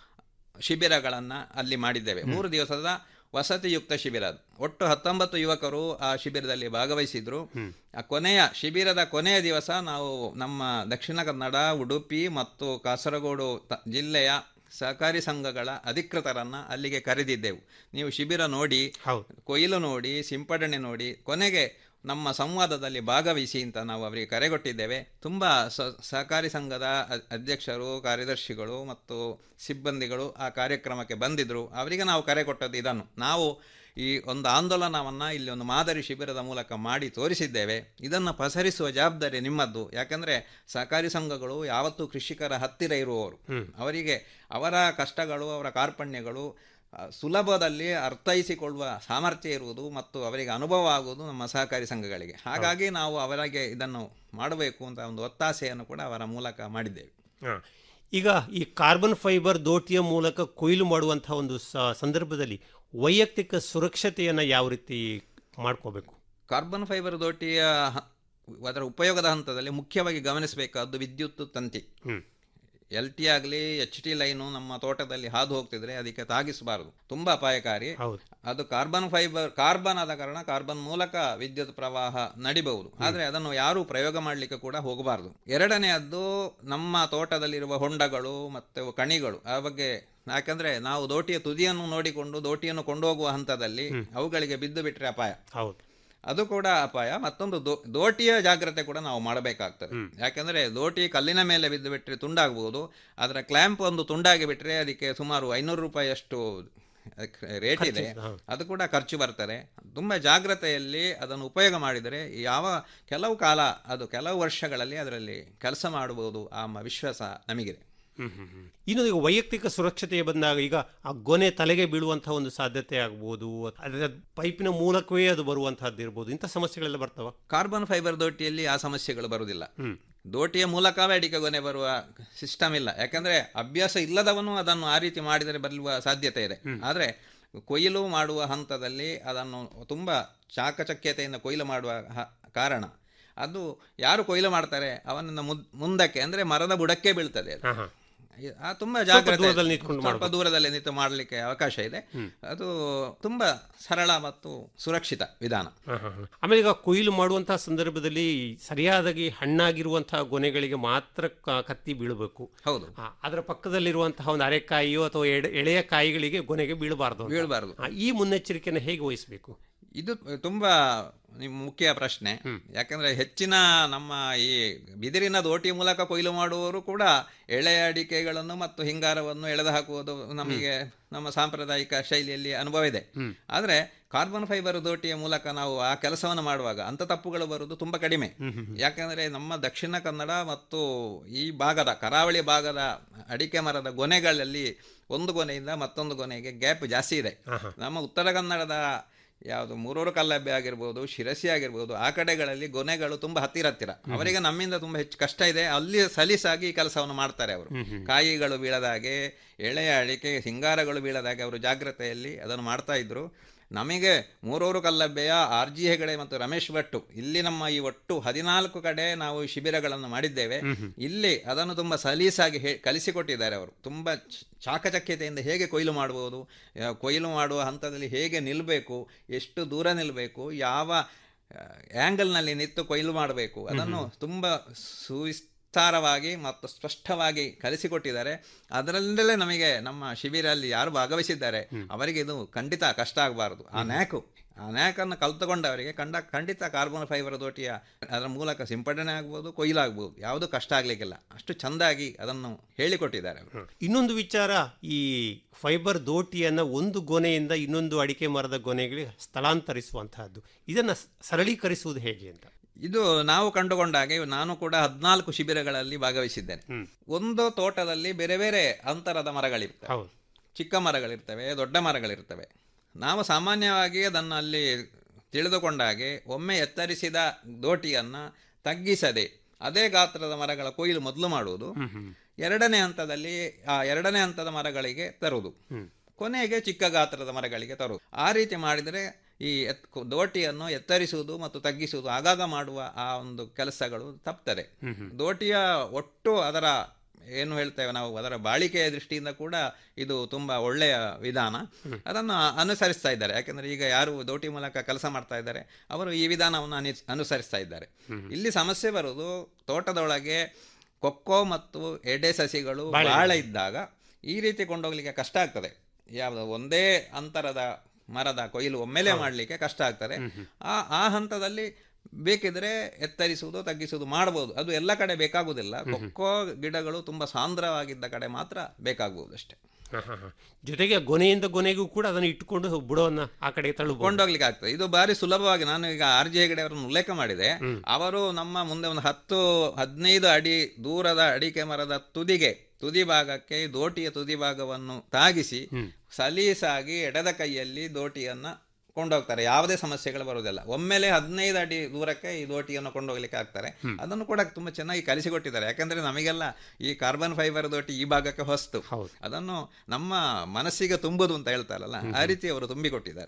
Speaker 3: ಶಿಬಿರಗಳನ್ನು ಅಲ್ಲಿ ಮಾಡಿದ್ದೇವೆ ಮೂರು ದಿವಸದ ವಸತಿಯುಕ್ತ ಶಿಬಿರ ಅದು. ಒಟ್ಟು ಹತ್ತೊಂಬತ್ತು ಯುವಕರು ಆ ಶಿಬಿರದಲ್ಲಿ ಭಾಗವಹಿಸಿದ್ರು ಆ ಕೊನೆಯ ಶಿಬಿರದ ಕೊನೆಯ ದಿವಸ ನಾವು ನಮ್ಮ ದಕ್ಷಿಣ ಕನ್ನಡ ಉಡುಪಿ ಮತ್ತು ಕಾಸರಗೋಡು ತ- ಜಿಲ್ಲೆಯ ಸಹಕಾರಿ ಸಂಘಗಳ ಅಧಿಕೃತರನ್ನ ಅಲ್ಲಿಗೆ ಕರೆದಿದ್ದೆವು ನೀವು ಶಿಬಿರ ನೋಡಿ
Speaker 2: ಹೌದು
Speaker 3: ಕೊಯ್ಲು ನೋಡಿ ಸಿಂಪಡಣೆ ನೋಡಿ ಕೊನೆಗೆ ನಮ್ಮ ಸಂವಾದದಲ್ಲಿ ಭಾಗವಹಿಸಿ ಅಂತ ನಾವು ಅವರಿಗೆ ಕರೆಗೊಟ್ಟಿದ್ದೇವೆ ತುಂಬ ಸ ಸಹಕಾರಿ ಸಂಘದ ಅ- ಅಧ್ಯಕ್ಷರು ಕಾರ್ಯದರ್ಶಿಗಳು ಮತ್ತು ಸಿಬ್ಬಂದಿಗಳು ಆ ಕಾರ್ಯಕ್ರಮಕ್ಕೆ ಬಂದಿದ್ದರು ಅವರಿಗೆ ನಾವು ಕರೆ ಕೊಟ್ಟದ್ದು ಇದನ್ನು ನಾವು ಈ ಒಂದು ಆಂದೋಲನವನ್ನು ಇಲ್ಲಿ ಒಂದು ಮಾದರಿ ಶಿಬಿರದ ಮೂಲಕ ಮಾಡಿ ತೋರಿಸಿದ್ದೇವೆ ಇದನ್ನು ಪಸರಿಸುವ ಜವಾಬ್ದಾರಿ ನಿಮ್ಮದ್ದು ಯಾಕಂದರೆ ಸಹಕಾರಿ ಸಂಘಗಳು ಯಾವತ್ತೂ ಕೃಷಿಕರ ಹತ್ತಿರ ಇರುವವರು ಅವರಿಗೆ ಅವರ ಕಷ್ಟಗಳು ಅವರ ಕಾರ್ಪಣ್ಯಗಳು ಆ, ಸುಲಭದಲ್ಲಿ ಅರ್ಥೈಸಿಕೊಳ್ಳುವ ಸಾಮರ್ಥ್ಯ ಇರುವುದು ಮತ್ತು ಅವರಿಗೆ ಅನುಭವ ಆಗುವುದು ನಮ್ಮ ಸಹಕಾರಿ ಸಂಘಗಳಿಗೆ ಹಾಗಾಗಿ ನಾವು ಅವರಿಗೆ ಇದನ್ನು ಮಾಡಬೇಕು ಅಂತ ಒಂದು ಒತ್ತಾಸೆಯನ್ನು ಕೂಡ ಅವರ ಮೂಲಕ ಮಾಡಿದ್ದೇವೆ
Speaker 2: ಹಾ. ಈಗ ಈ ಕಾರ್ಬನ್ ಫೈಬರ್ ದೋಟಿಯ ಮೂಲಕ ಕೊಯ್ಲು ಮಾಡುವಂತಹ ಒಂದು ಸ- ಸಂದರ್ಭದಲ್ಲಿ ವೈಯಕ್ತಿಕ ಸುರಕ್ಷತೆಯನ್ನು ಯಾವ ರೀತಿ ಮಾಡ್ಕೋಬೇಕು
Speaker 3: ಕಾರ್ಬನ್ ಫೈಬರ್ ದೋಟಿಯ ಹ- ಅದರ ಉಪಯೋಗದ ಹಂತದಲ್ಲಿ ಮುಖ್ಯವಾಗಿ ಗಮನಿಸಬೇಕಾದ್ದು ವಿದ್ಯುತ್ ತಂತಿ
Speaker 2: ಹ್ಮ್.
Speaker 3: ಎಲ್ ಟಿ ಆಗಲಿ ಎಚ್ ಟಿ ಲೈನು ನಮ್ಮ ತೋಟದಲ್ಲಿ ಹಾದು ಹೋಗ್ತಿದ್ರೆ ಅದಕ್ಕೆ ತಾಗಿಸಬಾರದು ತುಂಬಾ ಅಪಾಯಕಾರಿ
Speaker 2: ಹೌದು
Speaker 3: ಅದು ಕಾರ್ಬನ್ ಫೈಬರ್ ಕಾರ್ಬನ್ ಆದ ಕಾರಣ ಕಾರ್ಬನ್ ಮೂಲಕ ವಿದ್ಯುತ್ ಪ್ರವಾಹ ನಡಿಬಹುದು ಆದ್ರೆ ಅದನ್ನು ಯಾರು ಪ್ರಯೋಗ ಮಾಡಲಿಕ್ಕೆ ಕೂಡ ಹೋಗಬಾರದು ಎರಡನೆಯದ್ದು ನಮ್ಮ ತೋಟದಲ್ಲಿರುವ ಹೊಂಡಗಳು ಮತ್ತೆ ಕಣಿಗಳು ಆ ಬಗ್ಗೆ ಯಾಕಂದ್ರೆ ನಾವು ದೋಟಿಯ ತುದಿಯನ್ನು ನೋಡಿಕೊಂಡು ದೋಟಿಯನ್ನು ಕೊಂಡೋಗುವ ಹಂತದಲ್ಲಿ ಅವುಗಳಿಗೆ ಬಿದ್ದು ಬಿಟ್ರೆ ಅಪಾಯ
Speaker 2: ಹೌದು
Speaker 3: ಅದು ಕೂಡ ಅಪಾಯ ಮತ್ತೊಂದು ದೋ- ದೋಟಿಯ ಜಾಗ್ರತೆ ಕೂಡ ನಾವು ಮಾಡಬೇಕಾಗ್ತದೆ ಯಾಕಂದ್ರೆ ದೋಟಿ ಕಲ್ಲಿನ ಮೇಲೆ ಬಿದ್ದು ಬಿಟ್ಟರೆ ತುಂಡಾಗಬಹುದು ಅದರ ಕ್ಲ್ಯಾಂಪ್ ಒಂದು ತುಂಡಾಗಿ ಬಿಟ್ರೆ ಅದಕ್ಕೆ ಸುಮಾರು ಐನೂರು ರೂಪಾಯಿಯಷ್ಟು ರೇಟ್ ಇದೆ
Speaker 2: ಹೌದು.
Speaker 3: ಅದು ಕೂಡ ಖರ್ಚು ಬರ್ತದೆ ತುಂಬಾ ಜಾಗ್ರತೆಯಲ್ಲಿ ಅದನ್ನು ಉಪಯೋಗ ಮಾಡಿದರೆ ಯಾವ ಕೆಲವು ಕಾಲ ಅದು ಕೆಲವು ವರ್ಷಗಳಲ್ಲಿ ಅದರಲ್ಲಿ ಕೆಲಸ ಮಾಡಬಹುದು ಆ ಮ- ವಿಶ್ವಾಸ ನಮಗಿದೆ
Speaker 2: ಹ್ಮ್, ಹ್ಮ್, ಹ್ಮ್. ಇನ್ನು ಈಗ ವೈಯಕ್ತಿಕ ಸುರಕ್ಷತೆಗೆ ಬಂದಾಗ ಈಗ ಆ ಗೊನೆ ತಲೆಗೆ ಬೀಳುವಂತಹ ಒಂದು ಸಾಧ್ಯತೆ ಆಗ್ಬೋದು ಅದರ ಪೈಪಿನ ಮೂಲಕವೇ ಅದು ಬರುವಂತಹದ್ದು ಇರ್ಬೋದು ಇಂಥ ಸಮಸ್ಯೆಗಳೆಲ್ಲ ಬರ್ತಾವ
Speaker 3: ಕಾರ್ಬನ್ ಫೈಬರ್ ದೋಟಿಯಲ್ಲಿ ಆ ಸಮಸ್ಯೆಗಳು ಬರುವುದಿಲ್ಲ
Speaker 2: ಹ್ಮ್
Speaker 3: ದೋಟಿಯ ಮೂಲಕವೇ ಅಡಿಕೆ ಗೊನೆ ಬರುವ ಸಿಸ್ಟಮ್ ಇಲ್ಲ ಯಾಕಂದ್ರೆ ಅಭ್ಯಾಸ ಇಲ್ಲದವನು ಅದನ್ನು ಆ ರೀತಿ ಮಾಡಿದರೆ ಬರಲಿರುವ ಸಾಧ್ಯತೆ ಇದೆ ಆದರೆ ಕೊಯ್ಲು ಮಾಡುವ ಹಂತದಲ್ಲಿ ಅದನ್ನು ತುಂಬಾ ಚಾಕಚಕ್ಯತೆಯಿಂದ ಕೊಯ್ಲು ಮಾಡುವ ಹ- ಕಾರಣ ಅದು ಯಾರು ಕೊಯ್ಲು ಮಾಡ್ತಾರೆ ಅವನನ್ನ ಮುದ್- ಮುಂದಕ್ಕೆ ಅಂದ್ರೆ ಮರದ ಬುಡಕ್ಕೆ ಬೀಳ್ತದೆ ಅದು.
Speaker 2: ಹಾ ಹಾ
Speaker 3: ಆ ತುಂಬಾ ಜಾಗ್ರತೆ
Speaker 2: ದೂರದಲ್ಲಿ ನಿಂತ್ಕೊಂಡು
Speaker 3: ಸ್ವಲ್ಪ ದೂರದಲ್ಲಿ ನಿಂತು ಮಾಡಲಿಕ್ಕೆ ಅವಕಾಶ ಇದೆ ಅದು ತುಂಬಾ ಸರಳ ಮತ್ತು ಸುರಕ್ಷಿತ ವಿಧಾನ
Speaker 2: ಹಾ, ಹಾ, ಹಾ. ಆಮೇಲೆ ಈಗ ಕೊಯ್ಲು ಮಾಡುವಂತಹ ಸಂದರ್ಭದಲ್ಲಿ ಸರಿಯಾದಾಗಿ ಹಣ್ಣಾಗಿರುವಂತಹ ಗೊನೆಗಳಿಗೆ ಮಾತ್ರ ಕ- ಕತ್ತಿ ಬೀಳಬೇಕು
Speaker 3: ಹೌದು
Speaker 2: ಆ, ಅದರ ಪಕ್ಕದಲ್ಲಿರುವಂತಹ ಒಂದು ಅರೆಕಾಯಿಯೋ ಅಥವಾ ಎಡೆ- ಎಳೆಯ ಕಾಯಿಗಳಿಗೆ ಗೊನೆಗೆ ಬೀಳಬಾರದು ಅಂತ.
Speaker 3: ಬೀಳಬಾರದು
Speaker 2: ಆ, ಈ ಮುನ್ನೆಚ್ಚರಿಕೆಯನ್ನು ಹೇಗೆ ವಹಿಸಬೇಕು
Speaker 3: ಇದು ತುಂಬಾ ನಿಮ್ ಮುಖ್ಯ ಪ್ರಶ್ನೆ ಯಾಕಂದ್ರೆ ಹೆಚ್ಚಿನ ನಮ್ಮ ಈ ಬಿದಿರಿನ ದೋಟಿ ಮೂಲಕ ಕೊಯ್ಲು ಮಾಡುವವರು ಕೂಡ ಎಳೆಯ ಅಡಿಕೆಗಳನ್ನು ಮತ್ತು ಹಿಂಗಾರವನ್ನು ಎಳೆದು ಹಾಕುವುದು ನಮಗೆ ನಮ್ಮ ಸಾಂಪ್ರದಾಯಿಕ ಶೈಲಿಯಲ್ಲಿ ಅನುಭವ ಇದೆ ಆದ್ರೆ ಕಾರ್ಬನ್ ಫೈಬರ್ ದೋಟಿಯ ಮೂಲಕ ನಾವು ಆ ಕೆಲಸವನ್ನು ಮಾಡುವಾಗ ಅಂತ ತಪ್ಪುಗಳು ಬರುವುದು ತುಂಬಾ ಕಡಿಮೆ ಯಾಕಂದ್ರೆ ನಮ್ಮ ದಕ್ಷಿಣ ಕನ್ನಡ ಮತ್ತು ಈ ಭಾಗದ ಕರಾವಳಿ ಭಾಗದ ಅಡಿಕೆ ಮರದ ಗೊನೆಗಳಲ್ಲಿ ಒಂದು ಗೊನೆಯಿಂದ ಮತ್ತೊಂದು ಗೊನೆಗೆ ಗ್ಯಾಪ್ ಜಾಸ್ತಿ ಇದೆ ನಮ್ಮ ಉತ್ತರ ಕನ್ನಡದ ಯಾವುದು ಮೂರೂರು ಕಲ್ಲಬ್ಬೆ ಆಗಿರ್ಬೋದು ಶಿರಸಿ ಆಗಿರ್ಬೋದು ಆ ಕಡೆಗಳಲ್ಲಿ ಗೊನೆಗಳು ತುಂಬಾ ಹತ್ತಿರ ಹತ್ತಿರ ಅವರಿಗೆ ನಮ್ಮಿಂದ ತುಂಬಾ ಹೆಚ್ಚು ಕಷ್ಟ ಇದೆ ಅಲ್ಲಿ ಸಲೀಸಾಗಿ ಈ ಕೆಲಸವನ್ನು ಮಾಡ್ತಾರೆ ಅವರು ಕಾಯಿಗಳು ಬೀಳದಾಗೆ ಎಳೆಯ ಅಡಿಕೆ ಸಿಂಗಾರಗಳು ಬೀಳದಾಗೆ ಅವರು ಜಾಗ್ರತೆಯಲ್ಲಿ ಅದನ್ನು ಮಾಡ್ತಾ ಇದ್ರು ನಮಗೆ ಮೂರೂರು ಕಲ್ಲಬ್ಬೆಯ ಆರ್ ಜಿ ಹೆಗಡೆ ಮತ್ತು ರಮೇಶ್ ಭಟ್ಟು ಇಲ್ಲಿ ನಮ್ಮ ಈ ಒಟ್ಟು ಹದಿನಾಲ್ಕು ಕಡೆ ನಾವು ಶಿಬಿರಗಳನ್ನು ಮಾಡಿದ್ದೇವೆ ಇಲ್ಲಿ ಅದನ್ನು ತುಂಬಾ ಸಲೀಸಾಗಿ ಹೇ ಕಲಿಸಿಕೊಟ್ಟಿದ್ದಾರೆ ಅವರು ತುಂಬಾ ಚ- ಚಾಕಚಕ್ಯತೆಯಿಂದ ಹೇಗೆ ಕೊಯ್ಲು ಮಾಡಬಹುದು ಆ, ಕೊಯ್ಲು ಮಾಡುವ ಹಂತದಲ್ಲಿ ಹೇಗೆ ನಿಲ್ಲಬೇಕು ಎಷ್ಟು ದೂರ ನಿಲ್ಲಬೇಕು ಯಾವ ಆ್ಯಂಗಲ್ನಲ್ಲಿ ನಿಂತು ಕೊಯ್ಲು ಮಾಡಬೇಕು ಅದನ್ನು ತುಂಬ ಸುವಿಸ್ತಾರವಾಗಿ ಮತ್ತು ಸ್ಪಷ್ಟವಾಗಿ ಕಲಿಸಿಕೊಟ್ಟಿದ್ದಾರೆ ಅದರಲ್ಲೇ ನಮಗೆ ನಮ್ಮ ಶಿಬಿರಲ್ಲಿ ಯಾರು ಭಾಗವಹಿಸಿದ್ದಾರೆ ಅವರಿಗೆ ಇದು ಖಂಡಿತ ಕಷ್ಟ ಆಗಬಾರದು ಆ ನ್ಯಾಕು ಆ ನ್ಯಾಕನ್ನು ಕಲ್ತುಕೊಂಡವರಿಗೆ ಕಂಡ ಖಂಡಿತ ಕಾರ್ಬನ್ ಫೈಬರ್ ದೋಟಿಯ ಅದರ ಮೂಲಕ ಸಿಂಪಡಣೆ ಆಗ್ಬೋದು ಕೊಯ್ಲಾಗ್ಬೋದು ಯಾವುದು ಕಷ್ಟ ಆಗ್ಲಿಕ್ಕಿಲ್ಲ ಅಷ್ಟು ಚೆಂದಾಗಿ ಅದನ್ನು ಹೇಳಿಕೊಟ್ಟಿದ್ದಾರೆ ಅವರು
Speaker 2: ಇನ್ನೊಂದು ವಿಚಾರ ಈ ಫೈಬರ್ ದೋಟಿಯನ್ನ ಒಂದು ಗೊನೆಯಿಂದ ಇನ್ನೊಂದು ಅಡಿಕೆ ಮರದ ಗೊನೆಗಳಿಗೆ ಸ್ಥಳಾಂತರಿಸುವಂತಹದ್ದು ಇದನ್ನ ಸ- ಸರಳೀಕರಿಸುವುದು ಹೇಗೆ ಅಂತ
Speaker 3: ಇದು ನಾವು ಕಂಡುಕೊಂಡ ಹಾಗೆ ನಾನು ಕೂಡ ಹದಿನಾಲ್ಕು ಶಿಬಿರಗಳಲ್ಲಿ ಭಾಗವಹಿಸಿದ್ದೇನೆ ಒಂದು ತೋಟದಲ್ಲಿ ಬೇರೆ ಬೇರೆ ಅಂತರದ ಮರಗಳಿರ್ತವೆ
Speaker 2: ಹೌದು
Speaker 3: ಚಿಕ್ಕ ಮರಗಳಿರ್ತವೆ ದೊಡ್ಡ ಮರಗಳಿರ್ತವೆ ನಾವು ಸಾಮಾನ್ಯವಾಗಿ ಅದನ್ನು ಅಲ್ಲಿ ತಿಳಿದುಕೊಂಡ ಹಾಗೆ ಒಮ್ಮೆ ಎತ್ತರಿಸಿದ ದೋಟಿಯನ್ನು ತಗ್ಗಿಸದೆ ಅದೇ ಗಾತ್ರದ ಮರಗಳ ಕೊಯ್ಲು ಮೊದಲು ಮಾಡುವುದು ಎರಡನೇ ಹಂತದಲ್ಲಿ ಆ ಎರಡನೇ ಹಂತದ ಮರಗಳಿಗೆ ತರುವುದು ಕೊನೆಗೆ ಚಿಕ್ಕ ಗಾತ್ರದ ಮರಗಳಿಗೆ ತರುವುದು ಆ ರೀತಿ ಮಾಡಿದರೆ ಈ ಎತ್ ದೋಟಿಯನ್ನು ಎತ್ತರಿಸುವುದು ಮತ್ತು ತಗ್ಗಿಸುವುದು ಆಗಾಗ ಮಾಡುವ ಆ ಒಂದು ಕೆಲಸಗಳು ತಪ್ತದೆ ದೋಟಿಯ ಒಟ್ಟು ಅದರ ಏನು ಹೇಳ್ತೇವೆ ನಾವು ಅದರ ಬಾಳಿಕೆಯ ದೃಷ್ಟಿಯಿಂದ ಕೂಡ ಇದು ತುಂಬಾ ಒಳ್ಳೆಯ ವಿಧಾನ ಅದನ್ನು ಅನುಸರಿಸ್ತಾ ಇದ್ದಾರೆ ಯಾಕೆಂದ್ರೆ ಈಗ ಯಾರು ದೋಟಿ ಮೂಲಕ ಕೆಲಸ ಮಾಡ್ತಾ ಇದ್ದಾರೆ ಅವರು ಈ ವಿಧಾನವನ್ನು ಅನಿ ಅನುಸರಿಸ್ತಾ ಇದ್ದಾರೆ ಇಲ್ಲಿ ಸಮಸ್ಯೆ ಬರುವುದು ತೋಟದೊಳಗೆ ಕೊಕ್ಕೋ ಮತ್ತು ಎಡೆ ಸಸಿಗಳು ಬಾಳೆ ಇದ್ದಾಗ ಈ ರೀತಿ ಕೊಂಡೋಗ್ಲಿಕ್ಕೆ ಕಷ್ಟ ಆಗ್ತದೆ ಯಾವುದು ಒಂದೇ ಅಂತರದ ಮರದ ಕೊಯ್ಲು ಒಮ್ಮೆಲೆ ಮಾಡಲಿಕ್ಕೆ ಕಷ್ಟ ಆಗ್ತದೆ ಆ ಆ ಹಂತದಲ್ಲಿ ಬೇಕಿದ್ರೆ ಎತ್ತರಿಸುವುದು ತಗ್ಗಿಸುವುದು ಮಾಡಬಹುದು ಅದು ಎಲ್ಲ ಕಡೆ ಬೇಕಾಗುವುದಿಲ್ಲ ಕೊಕ್ಕೋ ಗಿಡಗಳು ತುಂಬಾ ಸಾಂದ್ರವಾಗಿದ್ದ ಕಡೆ ಮಾತ್ರ ಬೇಕಾಗುವುದು ಅಷ್ಟೇ
Speaker 2: ಹ, ಹ, ಹ. ಜೊತೆಗೆ ಗೊನೆಯಿಂದ ಗೊನೆಗೂ ಕೂಡ ಅದನ್ನು ಇಟ್ಟುಕೊಂಡು ಬುಡವನ್ನ ಆ ಕಡೆ ತಳ್ಳುಬಹುದು
Speaker 3: ಕೊಂಡೋಗ್ಲಿಕ್ಕೆ ಆಗ್ತದೆ ಇದು ಬಾರಿ ಸುಲಭವಾಗಿ ನಾನು ಈಗ ಆರ್ ಜಿ ಹೆಗಡೆ ಅವರನ್ನು ಉಲ್ಲೇಖ ಮಾಡಿದೆ ಅವರು ನಮ್ಮ ಮುಂದೆ ಒಂದು ಹತ್ತು ಹದಿನೈದು ಅಡಿ ದೂರದ ಅಡಿಕೆ ಮರದ ತುದಿಗೆ ತುದಿ ಭಾಗಕ್ಕೆ ದೋಟಿಯ ತುದಿ ಭಾಗವನ್ನು ತಾಗಿಸಿ ಸಲೀಸಾಗಿ ಎಡದ ಕೈಯಲ್ಲಿ ದೋಟಿಯನ್ನ ಕೊಂಡೋಗ್ತಾರೆ ಯಾವುದೇ ಸಮಸ್ಯೆಗಳು ಬರುವುದಿಲ್ಲ ಒಮ್ಮೆಲೆ ಹದಿನೈದು ಅಡಿ ದೂರಕ್ಕೆ ಈ ದೋಟಿಯನ್ನು ಕೊಂಡೋಗ್ಲಿಕ್ಕೆ ಆಗ್ತಾರೆ ಅದನ್ನು ಕೂಡ ತುಂಬಾ ಚೆನ್ನಾಗಿ ಕಲಿಸಿಕೊಟ್ಟಿದ್ದಾರೆ ಯಾಕಂದ್ರೆ ನಮಗೆಲ್ಲ ಈ ಕಾರ್ಬನ್ ಫೈಬರ್ ದೋಟಿ ಈ ಭಾಗಕ್ಕೆ ಹೊಸ್ತು
Speaker 2: ಹೌದು.
Speaker 3: ಅದನ್ನು ನಮ್ಮ ಮನಸ್ಸಿಗೆ ತುಂಬುದು ಅಂತ ಹೇಳ್ತಾರಲ್ಲ ಆ ರೀತಿ ಅವರು ತುಂಬಿಕೊಟ್ಟಿದ್ದಾರೆ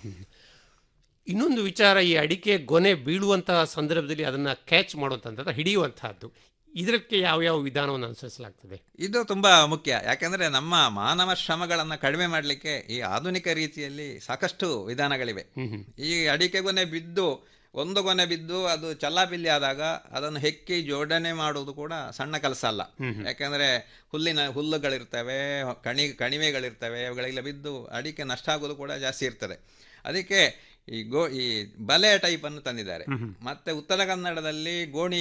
Speaker 2: ಇನ್ನೊಂದು ವಿಚಾರ ಈ ಅಡಿಕೆ ಗೊನೆ ಬೀಳುವಂತಹ ಸಂದರ್ಭದಲ್ಲಿ ಅದನ್ನ ಕ್ಯಾಚ್ ಮಾಡುವಂತಹದ್ದು ಹಿಡಿಯುವಂತಹದ್ದು ಇದಕ್ಕೆ ಯಾವ ಯಾವ ವಿಧಾನವನ್ನು ಅನುಸರಿಸಲಾಗ್ತದೆ
Speaker 3: ಇದು ತುಂಬಾ ಮುಖ್ಯ ಯಾಕಂದ್ರೆ ನಮ್ಮ ಮಾನವ ಶ್ರಮಗಳನ್ನ ಕಡಿಮೆ ಮಾಡಲಿಕ್ಕೆ ಈ ಆಧುನಿಕ ರೀತಿಯಲ್ಲಿ ಸಾಕಷ್ಟು ವಿಧಾನಗಳಿವೆ ಈ ಅಡಿಕೆ ಗೊನೆ ಬಿದ್ದು ಒಂದು ಗೊನೆ ಬಿದ್ದು ಅದು ಚಲ್ಲಾಪಿಲ್ಲಿ ಆದಾಗ ಅದನ್ನು ಹೆಕ್ಕಿ ಜೋಡಣೆ ಮಾಡುವುದು ಕೂಡ ಸಣ್ಣ ಕೆಲಸ ಅಲ್ಲ ಯಾಕಂದ್ರೆ ಹುಲ್ಲಿನ ಹುಲ್ಲುಗಳಿರ್ತವೆ ಕಣಿ ಕಣಿವೆಗಳಿರ್ತವೆ ಅವುಗಳೆಲ್ಲ ಬಿದ್ದು ಅಡಿಕೆ ನಷ್ಟ ಆಗೋದು ಕೂಡ ಜಾಸ್ತಿ ಇರ್ತದೆ ಅದಕ್ಕೆ ಈ ಗೋ ಈ ಬಲೆ ಟೈಪ್ ಅನ್ನು ತಂದಿದ್ದಾರೆ ಮತ್ತೆ ಉತ್ತರ ಕನ್ನಡದಲ್ಲಿ ಗೋಣಿ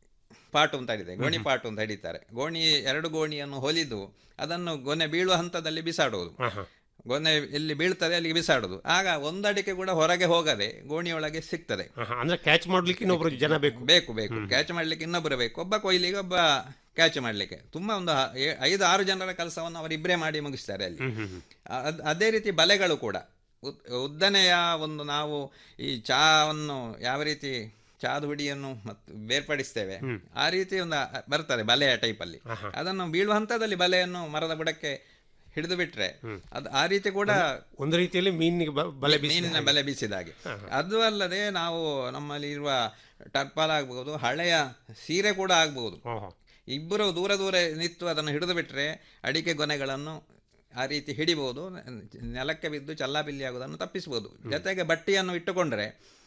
Speaker 3: ಪಾಟು ಅಂತ ಇದೆ ಗೋಣಿ ಪಾಟು ಅಂತ ಹಿಡಿತಾರೆ ಗೋಣಿ ಎರಡು ಗೋಣಿಯನ್ನು ಹೊಲಿದು ಅದನ್ನು ಗೊನೆ ಬೀಳುವ ಹಂತದಲ್ಲಿ ಬಿಸಾಡುವುದು ಗೊನೆ ಎಲ್ಲಿ ಬೀಳ್ತದೆ ಅಲ್ಲಿಗೆ ಬಿಸಾಡುದು ಆಗ ಒಂದಡಿಕೆ ಕೂಡ ಹೊರಗೆ ಹೋಗದೆ ಗೋಣಿಯೊಳಗೆ ಸಿಗ್ತದೆ
Speaker 2: ಹ, ಹ. ಅಂದ್ರೆ ಕ್ಯಾಚ್ ಮಾಡ್ಲಿಕ್ಕೆ ಇನ್ನೊಬ್ರು ಜನ ಬೇಕು
Speaker 3: ಬೇಕು ಬೇಕು ಕ್ಯಾಚ್ ಮಾಡ್ಲಿಕ್ಕೆ ಇನ್ನೊಬ್ಬರು ಬೇಕು ಒಬ್ಬ ಕೊಯ್ಲಿಗೆ ಒಬ್ಬ ಕ್ಯಾಚ್ ಮಾಡ್ಲಿಕ್ಕೆ ತುಂಬಾ ಒಂದು ಹ- ಏ- ಐದು ಆರು ಜನರ ಕೆಲಸವನ್ನು ಅವರಿಬ್ಬರೇ ಮಾಡಿ ಮುಗಿಸ್ತಾರೆ ಅಲ್ಲಿ ಅದ್- ಅದೇ ರೀತಿ ಬಲೆಗಳು ಕೂಡ ಉದ್- ಉದ್ದನೆಯ ಒಂದು ನಾವು ಈ ಚಹಾವನ್ನು ಯಾವ ರೀತಿ ಚಾದ ಹುಡಿಯನ್ನು ಮತ್ತು ಬೇರ್ಪಡಿಸ್ತೇವೆ ಆ ರೀತಿ ಒಂದು ಅ- ಬರ್ತದೆ ಬಲೆಯ ಟೈಪ್ ಅಲ್ಲಿ ಅದನ್ನು ಬೀಳುವ ಹಂತದಲ್ಲಿ ಬಲೆಯನ್ನು ಮರದ ಬುಡಕ್ಕೆ ಹಿಡಿದು ಬಿಟ್ರೆ ಅದು ಆ ರೀತಿ ಕೂಡ
Speaker 2: ಒಂದು ರೀತಿಯಲ್ಲಿ ಮೀನಿಗೆ ಬ- ಬಲೆ ಬೀಸಿ
Speaker 3: ಮೀನಿನ ಬಲೆ ಬೀಸಿದ ಹಾಗೆ ಅದು ಅಲ್ಲದೆ ನಾವು ನಮ್ಮಲ್ಲಿ ಇರುವ ಟರ್ಪಾಲ್ ಆಗ್ಬಹುದು ಹಳೆಯ ಸೀರೆ ಕೂಡ ಆಗ್ಬಹುದು
Speaker 2: ಓಹೋ.
Speaker 3: ಇಬ್ಬರು ದೂರ ದೂರ ನಿಂತು ಅದನ್ನು ಹಿಡಿದು ಬಿಟ್ರೆ ಅಡಿಕೆ ಗೊನೆಗಳನ್ನು ಆ ರೀತಿ ಹಿಡಿಬಹುದು ನೆಲಕ್ಕೆ ಬಿದ್ದು ಚಲ್ಲಾಪಿಲ್ಲಿ ಆಗುವುದನ್ನು ತಪ್ಪಿಸಬಹುದು ಜೊತೆಗೆ ಬಟ್ಟಿಯನ್ನು ಇಟ್ಟುಕೊಂಡ್ರೆ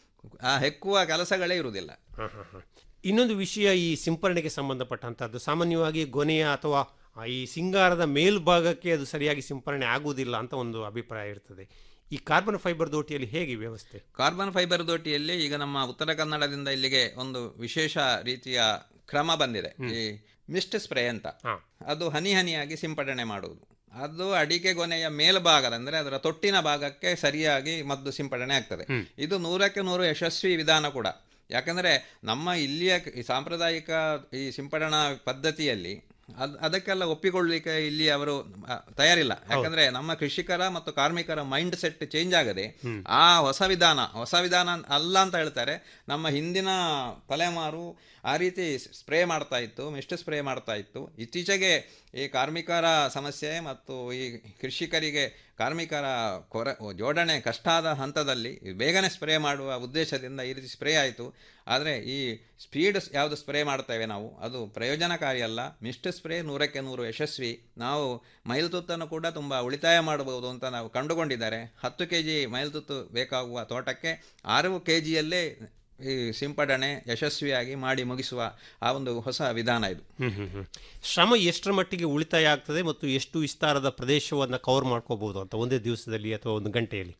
Speaker 3: ಆ ಹೆಕ್ಕುವ ಕೆಲಸಗಳೇ ಇರುವುದಿಲ್ಲ
Speaker 2: ಹ, ಹ, ಹ. ಇನ್ನೊಂದು ವಿಷಯ ಈ ಸಿಂಪರಣೆಗೆ ಸಂಬಂಧಪಟ್ಟಂತಹದ್ದು ಸಾಮಾನ್ಯವಾಗಿ ಗೊನೆಯ ಅಥವಾ ಆ ಈ ಸಿಂಗಾರದ ಮೇಲ್ಭಾಗಕ್ಕೆ ಅದು ಸರಿಯಾಗಿ ಸಿಂಪರಣೆ ಆಗುವುದಿಲ್ಲ ಅಂತ ಒಂದು ಅಭಿಪ್ರಾಯ ಇರ್ತದೆ ಈ ಕಾರ್ಬನ್ ಫೈಬರ್ ದೋಟಿಯಲ್ಲಿ ಹೇಗೆ ವ್ಯವಸ್ಥೆ
Speaker 3: ಕಾರ್ಬನ್ ಫೈಬರ್ ದೋಟಿಯಲ್ಲಿ ಈಗ ನಮ್ಮ ಉತ್ತರ ಕನ್ನಡದಿಂದ ಇಲ್ಲಿಗೆ ಒಂದು ವಿಶೇಷ ರೀತಿಯ ಕ್ರಮ ಬಂದಿದೆ ಈ ಮಿಸ್ಟ್ ಸ್ಪ್ರೇ ಅಂತ
Speaker 2: ಹಾ.
Speaker 3: ಅದು ಹನಿ ಹನಿಯಾಗಿ ಸಿಂಪಡಣೆ ಮಾಡುವುದು ಅದು ಅಡಿಕೆ ಗೊನೆಯ ಮೇಲ್ಭಾಗದ ಅಂದ್ರೆ ಅದರ ತೊಟ್ಟಿನ ಭಾಗಕ್ಕೆ ಸರಿಯಾಗಿ ಮದ್ದು ಸಿಂಪಡಣೆ ಆಗ್ತದೆ ಇದು ನೂರಕ್ಕೆ ನೂರು ಯಶಸ್ವಿ ವಿಧಾನ ಕೂಡ ಯಾಕಂದ್ರೆ ನಮ್ಮ ಇಲ್ಲಿಯ ಕ- ಈ ಸಾಂಪ್ರದಾಯಿಕ ಈ ಸಿಂಪಡಣಾ ಪದ್ಧತಿಯಲ್ಲಿ ಅದ್ ಅದಕ್ಕೆಲ್ಲ ಒಪ್ಪಿಕೊಳ್ಳಲಿಕ್ಕೆ ಇಲ್ಲಿ ಅವರು ಆ, ತಯಾರಿಲ್ಲ ಯಾಕಂದ್ರೆ ನಮ್ಮ ಕೃಷಿಕರ ಮತ್ತು ಕಾರ್ಮಿಕರ ಮೈಂಡ್ ಸೆಟ್ ಚೇಂಜ್ ಆಗದೆ ಆ ಹೊಸ ವಿಧಾನ ಹೊಸ ವಿಧಾನ ಅಲ್ಲ ಅಂತ ಹೇಳ್ತಾರೆ ನಮ್ಮ ಹಿಂದಿನ ತಲೆಮಾರು ಆ ರೀತಿ ಸ್ಪ್ರೇ ಮಾಡ್ತಾ ಇತ್ತು ಮಿಸ್ಟ್ ಸ್ಪ್ರೇ ಮಾಡ್ತಾ ಇತ್ತು ಇತ್ತೀಚೆಗೆ ಈ ಕಾರ್ಮಿಕರ ಸಮಸ್ಯೆ ಮತ್ತು ಈ ಕೃಷಿಕರಿಗೆ ಕಾರ್ಮಿಕರ ಕೊರ ಜೋಡಣೆ ಕಷ್ಟ ಆದ ಹಂತದಲ್ಲಿ ಬೇಗನೆ ಸ್ಪ್ರೇ ಮಾಡುವ ಉದ್ದೇಶದಿಂದ ಈ ರೀತಿ ಸ್ಪ್ರೇ ಆಯಿತು ಆದರೆ ಈ ಸ್ಪೀಡ್ ಯಾವುದು ಸ್ಪ್ರೇ ಮಾಡ್ತೇವೆ ನಾವು ಅದು ಪ್ರಯೋಜನಕಾರಿ ಅಲ್ಲ ಮಿಸ್ಟ್ ಸ್ಪ್ರೇ ನೂರಕ್ಕೆ ನೂರು ಯಶಸ್ವಿ ನಾವು ಮೈಲ್ತುತ್ತನ್ನು ಕೂಡ ತುಂಬ ಉಳಿತಾಯ ಮಾಡಬಹುದು ಅಂತ ನಾವು ಕಂಡುಕೊಂಡಿದ್ದಾರೆ ಹತ್ತು ಕೆ ಜಿ ಮೈಲ್ತುತ್ತು ಬೇಕಾಗುವ ತೋಟಕ್ಕೆ ಆರು ಕೆ ಜಿಯಲ್ಲೇ ಈ ಸಿಂಪಡಣೆ ಯಶಸ್ವಿಯಾಗಿ ಮಾಡಿ ಮುಗಿಸುವ ಆ ಒಂದು ಹೊಸ ವಿಧಾನ ಇದು
Speaker 2: ಹ್ಮ್ ಹ್ಮ್ ಹ್ಮ್. ಶ್ರಮ ಎಷ್ಟರ ಮಟ್ಟಿಗೆ ಉಳಿತಾಯ ಆಗ್ತದೆ ಮತ್ತು ಎಷ್ಟು ವಿಸ್ತಾರದ ಪ್ರದೇಶವನ್ನು ಕವರ್ ಮಾಡ್ಕೋಬಹುದು ಅಂತ ಒಂದೇ ದಿವಸದಲ್ಲಿ ಅಥವಾ ಒಂದು ಗಂಟೆಯಲ್ಲಿ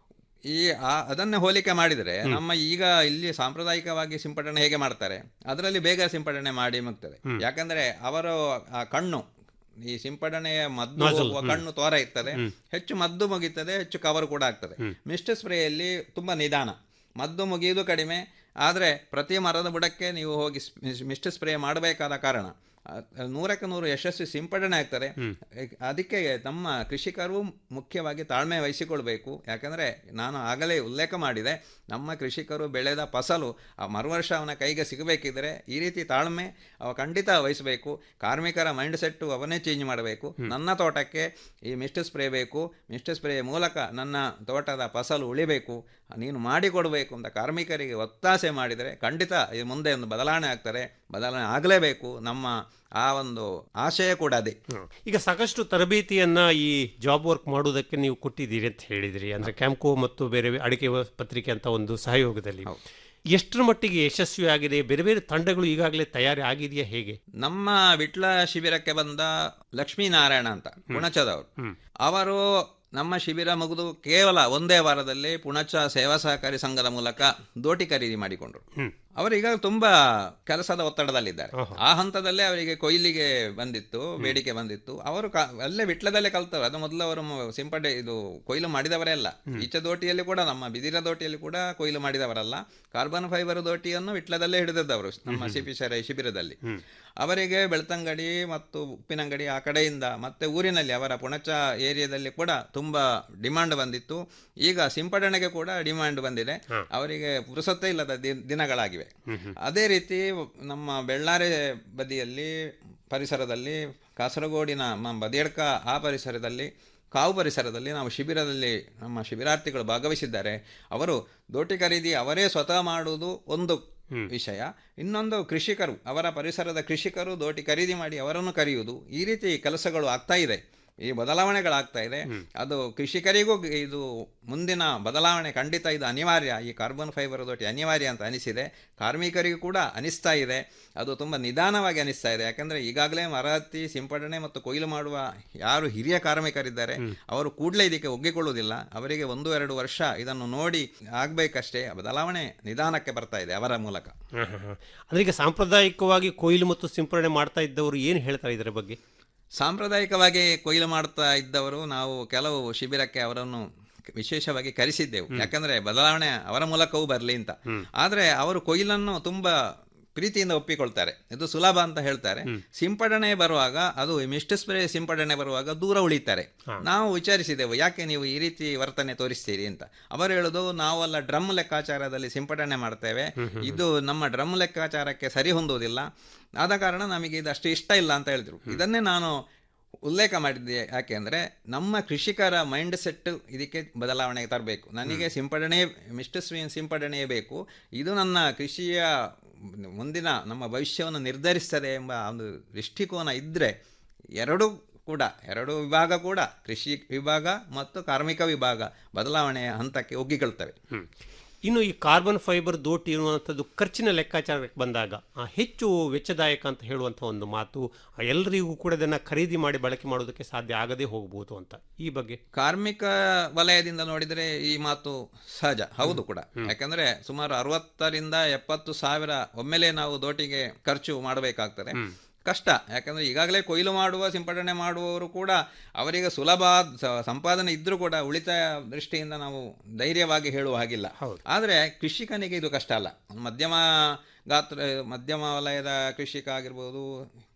Speaker 3: ಈ ಆ ಅದನ್ನೇ ಹೋಲಿಕೆ ಮಾಡಿದರೆ ನಮ್ಮ ಈಗ ಇಲ್ಲಿ ಸಾಂಪ್ರದಾಯಿಕವಾಗಿ ಸಿಂಪಡಣೆ ಹೇಗೆ ಮಾಡ್ತಾರೆ ಅದರಲ್ಲಿ ಬೇಗ ಸಿಂಪಡಣೆ ಮಾಡಿ ಮುಗ್ತದೆ ಯಾಕಂದ್ರೆ ಅವರು ಆ ಕಣ್ಣು ಈ ಸಿಂಪಡಣೆಯ ಮದ್ದು ಹೋಗುವ ಕಣ್ಣು ತೋರ ಇರ್ತದೆ ಹೆಚ್ಚು ಮದ್ದು ಮುಗಿತದೆ ಹೆಚ್ಚು ಕವರ್ ಕೂಡ ಆಗ್ತದೆ ಮಿಸ್ಟ್ ಸ್ಪ್ರೇಯಲ್ಲಿ ತುಂಬಾ ನಿಧಾನ ಮದ್ದು ಮುಗಿಯುವುದು ಕಡಿಮೆ ಆದರೆ ಪ್ರತಿ ಮರದ ಬುಡಕ್ಕೆ ನೀವು ಹೋಗಿ ಸ್- ಮಿಸ್ಟ್ ಸ್ಪ್ರೇ ಮಾಡಬೇಕಾದ ಕಾರಣ ಅ- ನೂರಕ್ಕೆ ನೂರು ಯಶಸ್ವಿ ಸಿಂಪಡಣೆ ಆಗ್ತದೆ ಅದಕ್ಕೆ ನಮ್ಮ ಕೃಷಿಕರು ಮುಖ್ಯವಾಗಿ ತಾಳ್ಮೆ ವಹಿಸಿಕೊಳ್ಬೇಕು ಯಾಕಂದರೆ ನಾನು ಆಗಲೇ ಉಲ್ಲೇಖ ಮಾಡಿದೆ ನಮ್ಮ ಕೃಷಿಕರು ಬೆಳೆದ ಫಸಲು ಆ ಮರುವರ್ಷ ಅವನ ಕೈಗೆ ಸಿಗಬೇಕಿದ್ರೆ ಈ ರೀತಿ ತಾಳ್ಮೆ ಅವ ಖಂಡಿತ ವಹಿಸಬೇಕು ಕಾರ್ಮಿಕರ ಮೈಂಡ್ ಸೆಟ್ಟು ಅವನೇ ಚೇಂಜ್ ಮಾಡಬೇಕು ನನ್ನ ತೋಟಕ್ಕೆ ಈ ಮಿಸ್ಟ್ ಸ್ಪ್ರೇ ಬೇಕು ಮಿಸ್ಟ್ ಸ್ಪ್ರೇ ಮೂಲಕ ನನ್ನ ತೋಟದ ಫಸಲು ಉಳಿಬೇಕು ನೀನು ಮಾಡಿಕೊಡಬೇಕು ಅಂತ ಕಾರ್ಮಿಕರಿಗೆ ಒತ್ತಾಸೆ ಮಾಡಿದರೆ ಖಂಡಿತ ಈ ಮುಂದೆ ಒಂದು ಬದಲಾವಣೆ ಆಗ್ತಾರೆ ಬದಲಾವಣೆ ಆಗಲೇಬೇಕು ನಮ್ಮ ಆ ಒಂದು ಆಶಯ ಕೂಡ ಅದೇ
Speaker 2: ಹ್ಮ್. ಈಗ ಸಾಕಷ್ಟು ತರಬೇತಿಯನ್ನ ಈ ಜಾಬ್ ವರ್ಕ್ ಮಾಡುವುದಕ್ಕೆ ನೀವು ಕೊಟ್ಟಿದ್ದೀರಿ ಅಂತ ಹೇಳಿದ್ರಿ ಅಂದ್ರೆ ಕ್ಯಾಂಕೋ ಮತ್ತು ಬೇರೆ ಅಡಿಕೆ ವ- ಪತ್ರಿಕೆ ಅಂತ ಒಂದು ಸಹಯೋಗದಲ್ಲಿ ಎಷ್ಟರ ಮಟ್ಟಿಗೆ ಯಶಸ್ವಿ ಆಗಿದೆ ಬೇರೆ ಬೇರೆ ತಂಡಗಳು ಈಗಾಗಲೇ ತಯಾರಿ ಆಗಿದೆಯಾ ಹೇಗೆ
Speaker 3: ನಮ್ಮ ವಿಟ್ಲ ಶಿಬಿರಕ್ಕೆ ಬಂದ ಲಕ್ಷ್ಮೀನಾರಾಯಣ ಅಂತ ಪುಣಚದವರು ಅವರು ನಮ್ಮ ಶಿಬಿರ ಮುಗಿದು ಕೇವಲ ಒಂದೇ ವಾರದಲ್ಲಿ ಪುಣಚ ಸೇವಾ ಸಹಕಾರಿ ಸಂಘದ ಮೂಲಕ ದೋಟಿ ಖರೀದಿ ಮಾಡಿಕೊಂಡ್ರು ಅವರೀಗ ತುಂಬಾ ಕೆಲಸದ ಒತ್ತಡದಲ್ಲಿದ್ದಾರೆ ಆ ಹಂತದಲ್ಲೇ ಅವರಿಗೆ ಕೊಯ್ಲಿಗೆ ಬಂದಿತ್ತು ಬೇಡಿಕೆ ಬಂದಿತ್ತು ಅವರು ಕ- ಅಲ್ಲೇ ವಿಟ್ಲದಲ್ಲೇ ಕಲ್ತವರು ಅದು ಮೊದಲು ಅವರು ಮ- ಸಿಂಪಡೆ ಇದು ಕೊಯ್ಲು ಮಾಡಿದವರೇ ಅಲ್ಲ ಈಚೆ ದೋಟಿಯಲ್ಲಿ ಕೂಡ ನಮ್ಮ ಬಿದಿರ ದೋಟಿಯಲ್ಲಿ ಕೂಡ ಕೊಯ್ಲು ಮಾಡಿದವರಲ್ಲ ಕಾರ್ಬನ್ ಫೈಬರ್ ದೋಟಿಯನ್ನು ವಿಟ್ಲದಲ್ಲೇ ಹಿಡಿದದ್ದವರು ನಮ್ಮ ಸಿಪಿ ಶರೈ ಶಿಬಿರದಲ್ಲಿ ಅವರಿಗೆ ಬೆಳ್ತಂಗಡಿ ಮತ್ತು ಉಪ್ಪಿನಂಗಡಿ ಆ ಕಡೆಯಿಂದ ಮತ್ತೆ ಊರಿನಲ್ಲಿ ಅವರ ಪುಣಚ ಏರಿಯಾದಲ್ಲಿ ಕೂಡ ತುಂಬಾ ಡಿಮಾಂಡ್ ಬಂದಿತ್ತು ಈಗ ಸಿಂಪಡಣೆಗೆ ಕೂಡ ಡಿಮಾಂಡ್ ಬಂದಿದೆ ಅವರಿಗೆ ಪುರುಸತ್ತೇ ಇಲ್ಲದ ದಿನ- ದಿನಗಳಾಗಿವೆ ಅದೇ ರೀತಿ ನಮ್ಮ ಬೆಳ್ಳಾರೆ ಬದಿಯಲ್ಲಿ ಪರಿಸರದಲ್ಲಿ ಕಾಸರಗೋಡಿನ ಮ- ಬದಿಯಡ್ಕ ಆ ಪರಿಸರದಲ್ಲಿ ಕಾವು ಪರಿಸರದಲ್ಲಿ ನಾವು ಶಿಬಿರದಲ್ಲಿ ನಮ್ಮ ಶಿಬಿರಾರ್ಥಿಗಳು ಭಾಗವಹಿಸಿದ್ದಾರೆ ಅವರು ದೋಟಿ ಖರೀದಿ ಅವರೇ ಸ್ವತಃ ಮಾಡುವುದು ಒಂದು ವಿಷಯ ಇನ್ನೊಂದು ಕೃಷಿಕರು ಅವರ ಪರಿಸರದ ಕೃಷಿಕರು ದೋಟಿ ಖರೀದಿ ಮಾಡಿ ಅವರನ್ನು ಕರೆಯುವುದು ಈ ರೀತಿ ಕೆಲಸಗಳು ಆಗ್ತಾ ಇದೆ ಈ ಬದಲಾವಣೆಗಳಾಗ್ತಾ ಇದೆ ಅದು ಕೃಷಿಕರಿಗೂ ಇದು ಮುಂದಿನ ಬದಲಾವಣೆ ಖಂಡಿತ ಇದು ಅನಿವಾರ್ಯ ಈ ಕಾರ್ಬನ್ ಫೈಬರ್ ದೋಟಿ ಅನಿವಾರ್ಯ ಅಂತ ಅನಿಸಿದೆ ಕಾರ್ಮಿಕರಿಗೂ ಕೂಡ ಅನಿಸ್ತಾ ಇದೆ ಅದು ತುಂಬ ನಿಧಾನವಾಗಿ ಅನಿಸ್ತಾ ಇದೆ ಯಾಕಂದರೆ ಈಗಾಗಲೇ ಮರ ಹತ್ತಿ ಸಿಂಪಡಣೆ ಮತ್ತು ಕೊಯ್ಲು ಮಾಡುವ ಯಾರು ಹಿರಿಯ ಕಾರ್ಮಿಕರಿದ್ದಾರೆ ಅವರು ಕೂಡಲೇ ಇದಕ್ಕೆ ಒಗ್ಗಿಕೊಳ್ಳುವುದಿಲ್ಲ ಅವರಿಗೆ ಒಂದು ಎರಡು ವರ್ಷ ಇದನ್ನು ನೋಡಿ ಆಗಬೇಕಷ್ಟೇ ಬದಲಾವಣೆ ನಿಧಾನಕ್ಕೆ ಬರ್ತಾ ಇದೆ ಅವರ ಮೂಲಕ
Speaker 2: ಹ, ಹ, ಹ. ಅಂದ್ರೆ ಈಗ ಸಾಂಪ್ರದಾಯಿಕವಾಗಿ ಕೊಯ್ಲು ಮತ್ತು ಸಿಂಪರಣೆ ಮಾಡ್ತಾ ಇದ್ದವರು ಏನು ಹೇಳ್ತಾರೆ ಇದರ ಬಗ್ಗೆ
Speaker 3: ಸಾಂಪ್ರದಾಯಿಕವಾಗಿ ಕೊಯ್ಲು ಮಾಡ್ತಾ ಇದ್ದವರು ನಾವು ಕೆಲವು ಶಿಬಿರಕ್ಕೆ ಅವರನ್ನು ವಿಶೇಷವಾಗಿ ಕರೆಸಿದ್ದೆವು ಯಾಕಂದ್ರೆ ಬದಲಾವಣೆ ಅವರ ಮೂಲಕವೂ ಬರಲಿ ಅಂತ ಆದ್ರೆ ಅವರು ಕೊಯ್ಲನ್ನು ತುಂಬಾ ಪ್ರೀತಿಯಿಂದ ಒಪ್ಪಿಕೊಳ್ತಾರೆ ಇದು ಸುಲಭ ಅಂತ ಹೇಳ್ತಾರೆ ಸಿಂಪಡಣೆ ಬರುವಾಗ ಅದು ಮಿಸ್ಟ್ ಸ್ಪ್ರೇ ಸಿಂಪಡಣೆ ಬರುವಾಗ ದೂರ ಉಳಿತಾರೆ ನಾವು ವಿಚಾರಿಸಿದೆವು ಯಾಕೆ ನೀವು ಈ ರೀತಿ ವರ್ತನೆ ತೋರಿಸ್ತೀರಿ ಅಂತ ಅವರು ಹೇಳುದು ನಾವೆಲ್ಲ ಡ್ರಮ್ ಲೆಕ್ಕಾಚಾರದಲ್ಲಿ ಸಿಂಪಡಣೆ ಮಾಡ್ತೇವೆ ಇದು ನಮ್ಮ ಡ್ರಮ್ ಲೆಕ್ಕಾಚಾರಕ್ಕೆ ಸರಿ ಹೊಂದುವುದಿಲ್ಲ ಆದ ಕಾರಣ ನಮಗೆ ಇದು ಅಷ್ಟು ಇಷ್ಟ ಇಲ್ಲ ಅಂತ ಹೇಳಿದ್ರು ಇದನ್ನೇ ನಾನು ಉಲ್ಲೇಖ ಮಾಡಿದ್ದೆ ಯಾಕೆಂದ್ರೆ ನಮ್ಮ ಕೃಷಿಕರ ಮೈಂಡ್ ಸೆಟ್ ಇದಕ್ಕೆ ಬದಲಾವಣೆಗೆ ತರಬೇಕು ನನಗೆ ಸಿಂಪಡಣೆ ಮಿಸ್ಟ್ ಸ್ವಿನ್ ಸಿಂಪಡಣೆಯೇ ಬೇಕು ಇದು ನನ್ನ ಕೃಷಿಯ ಮುಂದಿನ ನಮ್ಮ ಭವಿಷ್ಯವನ್ನು ನಿರ್ಧರಿಸ್ತದೆ ಎಂಬ ಒಂದು ದೃಷ್ಟಿಕೋನ ಇದ್ದರೆ ಎರಡೂ ಕೂಡ ಎರಡು ವಿಭಾಗ ಕೂಡ ಕೃಷಿ ವಿಭಾಗ ಮತ್ತು ಕಾರ್ಮಿಕ ವಿಭಾಗ ಬದಲಾವಣೆಯ ಹಂತಕ್ಕೆ ಒಗ್ಗಿಕೊಳ್ತವೆ
Speaker 2: ಹ್ಮ್. ಇನ್ನು ಈ ಕಾರ್ಬನ್ ಫೈಬರ್ ದೋಟಿ ಇರುವಂಥದ್ದು ಖರ್ಚಿನ ಲೆಕ್ಕಾಚಾರಕ್ಕೆ ಬಂದಾಗ ಆ, ಹೆಚ್ಚು ವೆಚ್ಚದಾಯಕ ಅಂತ ಹೇಳುವಂಥ ಒಂದು ಮಾತು ಆ, ಎಲ್ಲರಿಗೂ ಕೂಡ ಇದನ್ನು ಖರೀದಿ ಮಾಡಿ ಬಳಕೆ ಮಾಡೋದಕ್ಕೆ ಸಾಧ್ಯ ಆಗದೇ ಹೋಗ್ಬೋದು ಅಂತ ಈ ಬಗ್ಗೆ
Speaker 3: ಕಾರ್ಮಿಕ ವಲಯದಿಂದ ನೋಡಿದರೆ ಈ ಮಾತು ಸಹಜ ಹೌದು ಕೂಡ ಯಾಕಂದ್ರೆ ಸುಮಾರು ಅರವತ್ತರಿಂದ ಎಪ್ಪತ್ತು ಸಾವಿರ ಒಮ್ಮೆಲೆ ನಾವು ದೋಟಿಗೆ ಖರ್ಚು ಮಾಡಬೇಕಾಗ್ತದೆ ಕಷ್ಟ ಯಾಕಂದ್ರೆ ಈಗಾಗಲೇ ಕೊಯ್ಲು ಮಾಡುವ ಸಿಂಪಡಣೆ ಮಾಡುವವರು ಕೂಡ ಅವರಿಗೆ ಸುಲಭ ಸ- ಸಂಪಾದನೆ ಇದ್ರೂ ಕೂಡ ಉಳಿತಾಯ ದೃಷ್ಟಿಯಿಂದ ನಾವು ಧೈರ್ಯವಾಗಿ ಹೇಳುವ ಹಾಗಿಲ್ಲ ಆದರೆ ಕೃಷಿಕನಿಗೆ ಇದು ಕಷ್ಟ ಅಲ್ಲ ಮಧ್ಯಮ ಗಾತ್ರ ಮಧ್ಯಮ ವಲಯದ ಕೃಷಿಕ ಆಗಿರ್ಬೋದು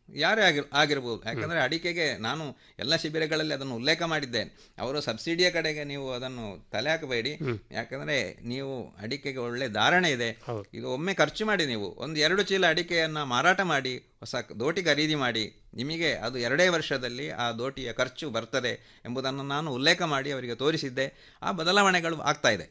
Speaker 3: ಯಾರೇ ಆಗಿರ್ ಆಗಿರ್ಬೋದು ಯಾಕಂದರೆ ಅಡಿಕೆಗೆ ನಾನು ಎಲ್ಲ ಶಿಬಿರಗಳಲ್ಲಿ ಅದನ್ನು ಉಲ್ಲೇಖ ಮಾಡಿದ್ದೇನೆ ಅವರು ಸಬ್ಸಿಡಿಯ ಕಡೆಗೆ ನೀವು ಅದನ್ನು ತಲೆ ಹಾಕಬೇಡಿ ಯಾಕಂದರೆ ನೀವು ಅಡಿಕೆಗೆ ಒಳ್ಳೆ ಧಾರಣೆ ಇದೆ ಇದು ಒಮ್ಮೆ ಖರ್ಚು ಮಾಡಿ ನೀವು ಒಂದು ಎರಡು ಚೀಲ ಅಡಿಕೆಯನ್ನು ಮಾರಾಟ ಮಾಡಿ ಹೊಸ ದೋಟಿ ಖರೀದಿ ಮಾಡಿ ನಿಮಗೆ ಅದು ಎರಡೇ ವರ್ಷದಲ್ಲಿ ಆ ದೋಟಿಯ ಖರ್ಚು ಬರ್ತದೆ ಎಂಬುದನ್ನು ನಾನು ಉಲ್ಲೇಖ ಮಾಡಿ ಅವರಿಗೆ ತೋರಿಸಿದ್ದೆ ಆ ಬದಲಾವಣೆಗಳು ಆಗ್ತಾ ಇದೆ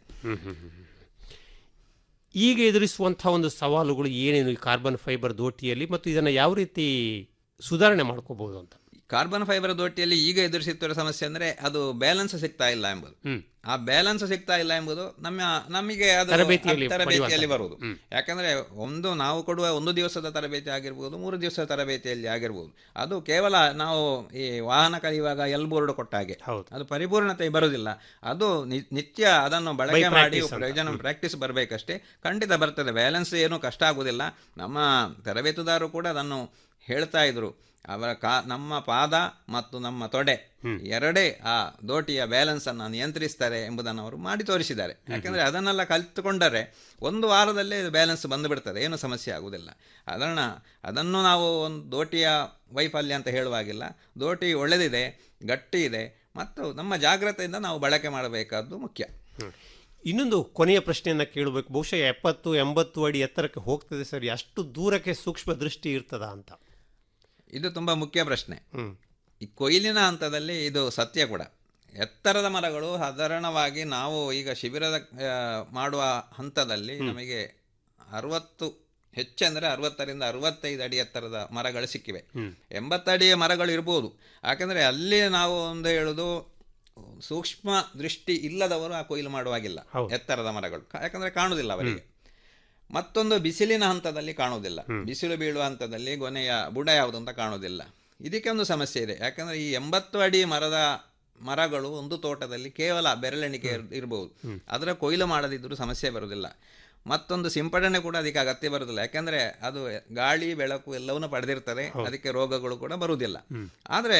Speaker 2: ಈಗ ಎದುರಿಸುವಂತಹ ಒಂದು ಸವಾಲುಗಳು ಏನೇನು ಈ ಕಾರ್ಬನ್ ಫೈಬರ್ ದೋಟಿಯಲ್ಲಿ ಮತ್ತು ಇದನ್ನು ಯಾವ ರೀತಿ ಸುಧಾರಣೆ ಮಾಡ್ಕೋಬಹುದು ಅಂತ
Speaker 3: ಕಾರ್ಬನ್ ಫೈಬರ್ ದೋಟಿಯಲ್ಲಿ ಈಗ ಎದುರಿಸುತ್ತಿರುವ ಸಮಸ್ಯೆ ಅಂದರೆ ಅದು ಬ್ಯಾಲೆನ್ಸ್ ಸಿಗ್ತಾ ಇಲ್ಲ ಎಂಬುದು ಆ ಬ್ಯಾಲೆನ್ಸ್ ಸಿಗ್ತಾ ಇಲ್ಲ ಎಂಬುದು ನಮ್ಮ ನಮಗೆ ಅದು
Speaker 2: ತರಬೇತಿಯಲ್ಲಿ
Speaker 3: ಆ ತರಬೇತಿಯಲ್ಲಿ
Speaker 2: ಪಡೆಯುವಂಥದ್ದು.
Speaker 3: ಬರುವುದು ಯಾಕಂದ್ರೆ ಒಂದು ನಾವು ಕೊಡುವ ಒಂದು ದಿವಸದ ತರಬೇತಿ ಆಗಿರ್ಬೋದು ಮೂರು ದಿವಸದ ತರಬೇತಿಯಲ್ಲಿ ಆಗಿರ್ಬೋದು ಅದು ಕೇವಲ ನಾವು ಈ ವಾಹನ ಕಲಿಯುವಾಗ ಎಲ್ ಬೋರ್ಡ್ ಕೊಟ್ಟ ಹಾಗೆ ಅದು ಪರಿಪೂರ್ಣತೆ ಬರುವುದಿಲ್ಲ ಅದು ನಿ- ನಿತ್ಯ ಅದನ್ನು ಬಳಕೆ
Speaker 2: By
Speaker 3: ಮಾಡಿ
Speaker 2: practice ಅಂತ.
Speaker 3: ಪ್ರಯೋಜನ ಪ್ರಾಕ್ಟೀಸ್ ಬರಬೇಕಷ್ಟೇ ಖಂಡಿತ ಬರ್ತದೆ ಬ್ಯಾಲೆನ್ಸ್ ಏನೂ ಕಷ್ಟ ಆಗುವುದಿಲ್ಲ ನಮ್ಮ ತರಬೇತುದಾರರು ಕೂಡ ಅದನ್ನು ಹೇಳ್ತಾ ಇದ್ರು ಅವರ ಕಾ ನಮ್ಮ ಪಾದ ಮತ್ತು ನಮ್ಮ ತೊಡೆ ಎರಡೇ ಆ ದೋಟಿಯ ಬ್ಯಾಲೆನ್ಸ್ ಅನ್ನು ನಿಯಂತ್ರಿಸ್ತಾರೆ ಎಂಬುದನ್ನು ಅವರು ಮಾಡಿ ತೋರಿಸಿದ್ದಾರೆ ಯಾಕಂದ್ರೆ ಅದನ್ನೆಲ್ಲ ಕಲಿತುಕೊಂಡರೆ ಒಂದು ವಾರದಲ್ಲೇ ಬ್ಯಾಲೆನ್ಸ್ ಬಂದು ಬಿಡ್ತದೆ ಏನು ಸಮಸ್ಯೆ ಆಗುವುದಿಲ್ಲ ಅದನ್ನ ಅದನ್ನು ನಾವು ಒಂದು ದೋಟಿಯ ವೈಫಲ್ಯ ಅಂತ ಹೇಳುವಾಗಿಲ್ಲ ದೋಟಿ ಒಳ್ಳೆದಿದೆ ಗಟ್ಟಿ ಇದೆ ಮತ್ತು ನಮ್ಮ ಜಾಗ್ರತೆಯಿಂದ ನಾವು ಬಳಕೆ ಮಾಡಬೇಕಾದ್ದು ಮುಖ್ಯ
Speaker 2: ಇನ್ನೊಂದು ಕೊನೆಯ ಪ್ರಶ್ನೆಯನ್ನ ಕೇಳಬೇಕು ಬಹುಶಃ ಎಪ್ಪತ್ತು ಎಂಬತ್ತು ಅಡಿ ಎತ್ತರಕ್ಕೆ ಹೋಗ್ತದೆ ಸರಿ ಅಷ್ಟು ದೂರಕ್ಕೆ ಸೂಕ್ಷ್ಮ ದೃಷ್ಟಿ ಇರ್ತದ ಅಂತ
Speaker 3: ಇದು ತುಂಬ ಮುಖ್ಯ ಪ್ರಶ್ನೆ ಈ ಕೊಯ್ಲಿನ ಹಂತದಲ್ಲಿ ಇದು ಸತ್ಯ ಕೂಡ ಎತ್ತರದ ಮರಗಳು ಸಾಧಾರಣವಾಗಿ ನಾವು ಈಗ ಶಿಬಿರದ ಆ, ಮಾಡುವ ಹಂತದಲ್ಲಿ ನಮಗೆ ಅರವತ್ತು ಹೆಚ್ಚೆಂದರೆ ಅರವತ್ತರಿಂದ ಅರವತ್ತೈದು ಅಡಿ ಎತ್ತರದ ಮರಗಳು ಸಿಕ್ಕಿವೆ ಎಂಬತ್ತಡಿಯ ಮರಗಳು ಇರ್ಬೋದು ಯಾಕಂದರೆ ಅಲ್ಲಿ ನಾವು ಒಂದು ಹೇಳುದು ಸೂಕ್ಷ್ಮ ದೃಷ್ಟಿ ಇಲ್ಲದವರು ಆ ಕೊಯ್ಲು ಮಾಡುವಾಗಿಲ್ಲ ಎತ್ತರದ ಮರಗಳು ಕಾ- ಯಾಕಂದ್ರೆ ಕಾಣುವುದಿಲ್ಲ ಅವರಿಗೆ ಮತ್ತೊಂದು ಬಿಸಿಲಿನ ಹಂತದಲ್ಲಿ ಕಾಣುವುದಿಲ್ಲ ಬಿಸಿಲು ಬೀಳುವ ಹಂತದಲ್ಲಿ ಗೊನೆಯ ಬುಡ ಯಾವುದು ಅಂತ ಕಾಣುವುದಿಲ್ಲ ಇದಕ್ಕೆ ಒಂದು ಸಮಸ್ಯೆ ಇದೆ ಯಾಕಂದ್ರೆ ಈ ಎಂಬತ್ತು ಅಡಿ ಮರದ ಮರಗಳು ಒಂದು ತೋಟದಲ್ಲಿ ಕೇವಲ ಬೆರಳೆಣಿಕೆ ಇರ್- ಇರಬಹುದು ಅದರ ಕೊಯ್ಲು ಮಾಡದಿದ್ದರೂ ಸಮಸ್ಯೆ ಬರುವುದಿಲ್ಲ ಮತ್ತೊಂದು ಸಿಂಪಡಣೆ ಕೂಡ ಅದಕ್ಕೆ ಅಗತ್ಯ ಬರುವುದಿಲ್ಲ ಯಾಕಂದ್ರೆ ಅದು ಗಾಳಿ ಬೆಳಕು ಎಲ್ಲವನ್ನು ಪಡೆದಿರ್ತದೆ ಅದಕ್ಕೆ ರೋಗಗಳು ಕೂಡ ಬರುವುದಿಲ್ಲ ಆದರೆ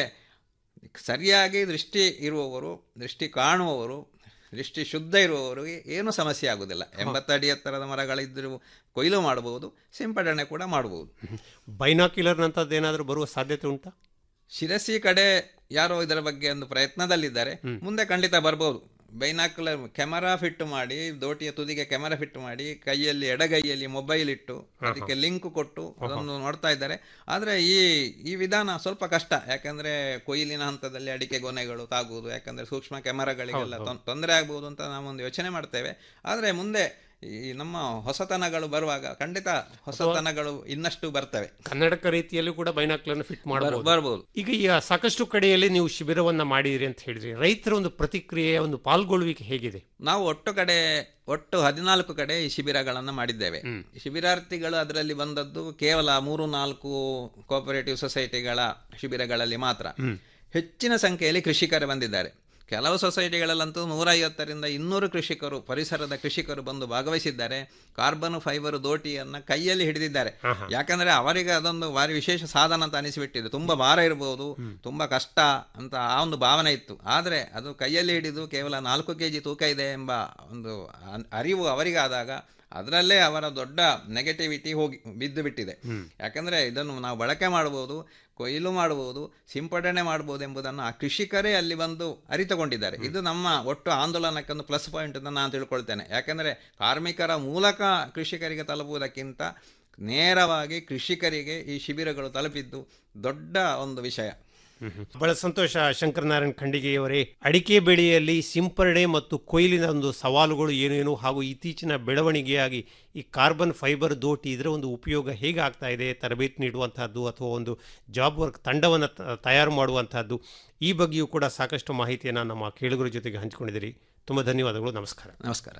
Speaker 3: ಸರಿಯಾಗಿ ದೃಷ್ಟಿ ಇರುವವರು ದೃಷ್ಟಿ ಕಾಣುವವರು ದೃಷ್ಟಿ ಶುದ್ಧ ಇರುವವರಿಗೆ ಏನು ಸಮಸ್ಯೆ ಆಗುವುದಿಲ್ಲ ಎಂಬತ್ತಡಿ ಎತ್ತರದ ಮರಗಳಿದ್ದರೂ ಕೊಯ್ಲು ಮಾಡಬಹುದು ಸಿಂಪಡಣೆ ಕೂಡ ಮಾಡಬಹುದು
Speaker 2: ಬೈನಾಕ್ಯುಲರ್ ನಂತದ್ದು ಏನಾದರೂ ಬರುವ ಸಾಧ್ಯತೆ ಉಂಟಾ
Speaker 3: ಶಿರಸಿ ಕಡೆ ಯಾರೋ ಇದರ ಬಗ್ಗೆ ಒಂದು ಪ್ರಯತ್ನದಲ್ಲಿದ್ದಾರೆ ಮುಂದೆ ಖಂಡಿತ ಬರ್ಬೋದು ಬೈನಾಕ್ಯುಲರ್ ಕ್ಯಾಮರಾ ಫಿಟ್ ಮಾಡಿ ದೋಟಿಯ ತುದಿಗೆ ಕ್ಯಾಮರಾ ಫಿಟ್ ಮಾಡಿ ಕೈಯಲ್ಲಿ ಎಡಗೈಯಲ್ಲಿ ಮೊಬೈಲ್ ಇಟ್ಟು ಅದಕ್ಕೆ ಲಿಂಕ್ ಕೊಟ್ಟು ಅದನ್ನು ನೋಡ್ತಾ ಇದ್ದಾರೆ ಆದರೆ ಈ ಈ ವಿಧಾನ ಸ್ವಲ್ಪ ಕಷ್ಟ ಯಾಕಂದ್ರೆ ಕೊಯ್ಲಿನ ಹಂತದಲ್ಲಿ ಅಡಿಕೆ ಗೊನೆಗಳು ತಾಗುವುದು ಯಾಕಂದ್ರೆ ಸೂಕ್ಷ್ಮ ಕ್ಯಾಮರಾಗಳಿಗೆಲ್ಲ ತೊಂದರೆ ಆಗ್ಬೋದು ಅಂತ ನಾವೊಂದು ಯೋಚನೆ ಮಾಡ್ತೇವೆ ಆದರೆ ಮುಂದೆ ಈ ನಮ್ಮ ಹೊಸತನಗಳು ಬರುವಾಗ ಖಂಡಿತ ಹೊಸತನಗಳು ಇನ್ನಷ್ಟು ಬರ್ತವೆ
Speaker 2: ಕನ್ನಡಕ ರೀತಿಯಲ್ಲೂ ಕೂಡ ಬೈನಾಕ್ಯುಲರ್ ಫಿಟ್ ಮಾಡಬಹುದು
Speaker 3: ಬರ್ಬೋದು
Speaker 2: ಈಗ ಈ ಸಾಕಷ್ಟು ಕಡೆಯಲ್ಲಿ ನೀವು ಶಿಬಿರವನ್ನ ಮಾಡಿದಿರಿ ಅಂತ ಹೇಳಿದ್ರಿ ರೈತರ ಒಂದು ಪ್ರತಿಕ್ರಿಯೆ ಒಂದು ಪಾಲ್ಗೊಳ್ಳುವಿಕೆ ಹೇಗಿದೆ
Speaker 3: ನಾವು ಒಟ್ಟು ಕಡೆ ಒಟ್ಟು ಹದಿನಾಲ್ಕು ಕಡೆ ಈ ಶಿಬಿರಗಳನ್ನು ಮಾಡಿದ್ದೇವೆ ಶಿಬಿರಾರ್ಥಿಗಳು ಅದರಲ್ಲಿ ಬಂದದ್ದು ಕೇವಲ ಮೂರು ನಾಲ್ಕು ಕೋಪರೇಟಿವ್ ಸೊಸೈಟಿಗಳ ಶಿಬಿರಗಳಲ್ಲಿ ಮಾತ್ರ ಹೆಚ್ಚಿನ ಸಂಖ್ಯೆಯಲ್ಲಿ ಕೃಷಿಕರು ಬಂದಿದ್ದಾರೆ ಕೆಲವು ಸೊಸೈಟಿಗಳಲ್ಲಂತೂ ನೂರೈವತ್ತರಿಂದ ಇನ್ನೂರು ಕೃಷಿಕರು ಪರಿಸರದ ಕೃಷಿಕರು ಬಂದು ಭಾಗವಹಿಸಿದ್ದಾರೆ ಕಾರ್ಬನ್ ಫೈಬರ್ ದೋಟಿಯನ್ನ ಕೈಯಲ್ಲಿ ಹಿಡಿದಿದ್ದಾರೆ ಯಾಕಂದ್ರೆ ಅವರಿಗೆ ಅದೊಂದು ಭಾರಿ ವಿಶೇಷ ಸಾಧನ ಅಂತ ಅನಿಸಿಬಿಟ್ಟಿದೆ ತುಂಬಾ ಭಾರ ಇರಬಹುದು ತುಂಬಾ ಕಷ್ಟ ಅಂತ ಆ ಒಂದು ಭಾವನೆ ಇತ್ತು ಆದರೆ ಅದು ಕೈಯಲ್ಲಿ ಹಿಡಿದು ಕೇವಲ ನಾಲ್ಕು ಕೆ ಜಿ ತೂಕ ಇದೆ ಎಂಬ ಒಂದು ಅನ್- ಅರಿವು ಅವರಿಗಾದಾಗ ಅದರಲ್ಲೇ ಅವರ ದೊಡ್ಡ ನೆಗೆಟಿವಿಟಿ ಹೋಗಿ ಬಿದ್ದು ಬಿಟ್ಟಿದೆ ಯಾಕಂದ್ರೆ ಇದನ್ನು ನಾವು ಬಳಕೆ ಮಾಡಬಹುದು ಕೊಯ್ಲು ಮಾಡಬಹುದು ಸಿಂಪಡಣೆ ಮಾಡಬಹುದು ಎಂಬುದನ್ನು ಆ ಕೃಷಿಕರೇ ಅಲ್ಲಿ ಬಂದು ಅರಿತುಕೊಂಡಿದ್ದಾರೆ ಇದು ನಮ್ಮ ಒಟ್ಟು ಆಂದೋಲನಕ್ಕೆ ಒಂದು ಪ್ಲಸ್ ಪಾಯಿಂಟ್ ಅಂತ ನಾನು ತಿಳ್ಕೊಳ್ತೇನೆ ಯಾಕಂದ್ರೆ ಕಾರ್ಮಿಕರ ಮೂಲಕ ಕೃಷಿಕರಿಗೆ ತಲುಪುವುದಕ್ಕಿಂತ ನೇರವಾಗಿ ಕೃಷಿಕರಿಗೆ ಈ ಶಿಬಿರಗಳು ತಲುಪಿದ್ದು ದೊಡ್ಡ ಒಂದು ವಿಷಯ
Speaker 2: ಬಹಳ ಸಂತೋಷ ಶಂಕರನಾರಾಯಣ ಖಂಡಿಗೆಯವರೇ ಅಡಿಕೆ ಬೆಳೆಯಲ್ಲಿ ಸಿಂಪರಣೆ ಮತ್ತು ಕೊಯ್ಲಿನ ಒಂದು ಸವಾಲುಗಳು ಏನೇನು ಹಾಗೂ ಇತ್ತೀಚಿನ ಬೆಳವಣಿಗೆಯಾಗಿ ಈ ಕಾರ್ಬನ್ ಫೈಬರ್ ದೋಟಿ ಇದರ ಒಂದು ಉಪಯೋಗ ಹೇಗೆ ಆಗ್ತಾ ಇದೆ ತರಬೇತಿ ನೀಡುವಂತಹದ್ದು ಅಥವಾ ಒಂದು ಜಾಬ್ ವರ್ಕ್ ತಂಡವನ್ನು ತ- ತಯಾರು ಮಾಡುವಂತಹದ್ದು ಈ ಬಗ್ಗೆಯೂ ಕೂಡ ಸಾಕಷ್ಟು ಮಾಹಿತಿಯನ್ನು ನಮ್ಮ ಕೇಳುಗರ ಜೊತೆಗೆ ಹಂಚಿಕೊಂಡಿದ್ದೀರಿ ತುಂಬ ಧನ್ಯವಾದಗಳು ನಮಸ್ಕಾರ
Speaker 3: ನಮಸ್ಕಾರ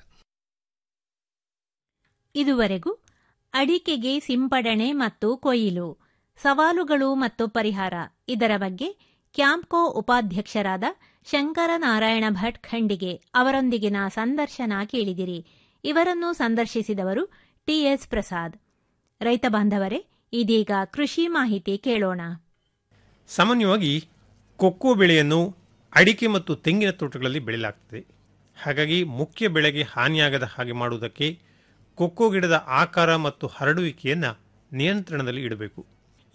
Speaker 1: ಇದುವರೆಗೂ ಅಡಿಕೆಗೆ ಸಿಂಪಡಣೆ ಮತ್ತು ಕೊಯ್ಲು ಸವಾಲುಗಳು ಮತ್ತು ಪರಿಹಾರ ಇದರ ಬಗ್ಗೆ ಕ್ಯಾಂಪ್ಕೋ ಉಪಾಧ್ಯಕ್ಷರಾದ ಶಂಕರನಾರಾಯಣ ಭಟ್ ಖಂಡಿಗೆ ಅವರೊಂದಿಗಿನ ಸಂದರ್ಶನ ಕೇಳಿದಿರಿ ಇವರನ್ನು ಸಂದರ್ಶಿಸಿದವರು ಟಿಎಸ್ ಪ್ರಸಾದ್ ರೈತ ಬಾಂಧವರೇ ಇದೀಗ ಕೃಷಿ ಮಾಹಿತಿ ಕೇಳೋಣ
Speaker 2: ಸಾಮಾನ್ಯವಾಗಿ ಕೊಕ್ಕೋ ಬೆಳೆಯನ್ನು ಅಡಿಕೆ ಮತ್ತು ತೆಂಗಿನ ತೋಟಗಳಲ್ಲಿ ಬೆಳೆಯಲಾಗ್ತದೆ ಹಾಗಾಗಿ ಮುಖ್ಯ ಬೆಳೆಗೆ ಹಾನಿಯಾಗದ ಹಾಗೆ ಮಾಡುವುದಕ್ಕೆ ಕೊಕ್ಕೋ ಗಿಡದ ಆಕಾರ ಮತ್ತು ಹರಡುವಿಕೆಯನ್ನು ನಿಯಂತ್ರಣದಲ್ಲಿ ಇಡಬೇಕು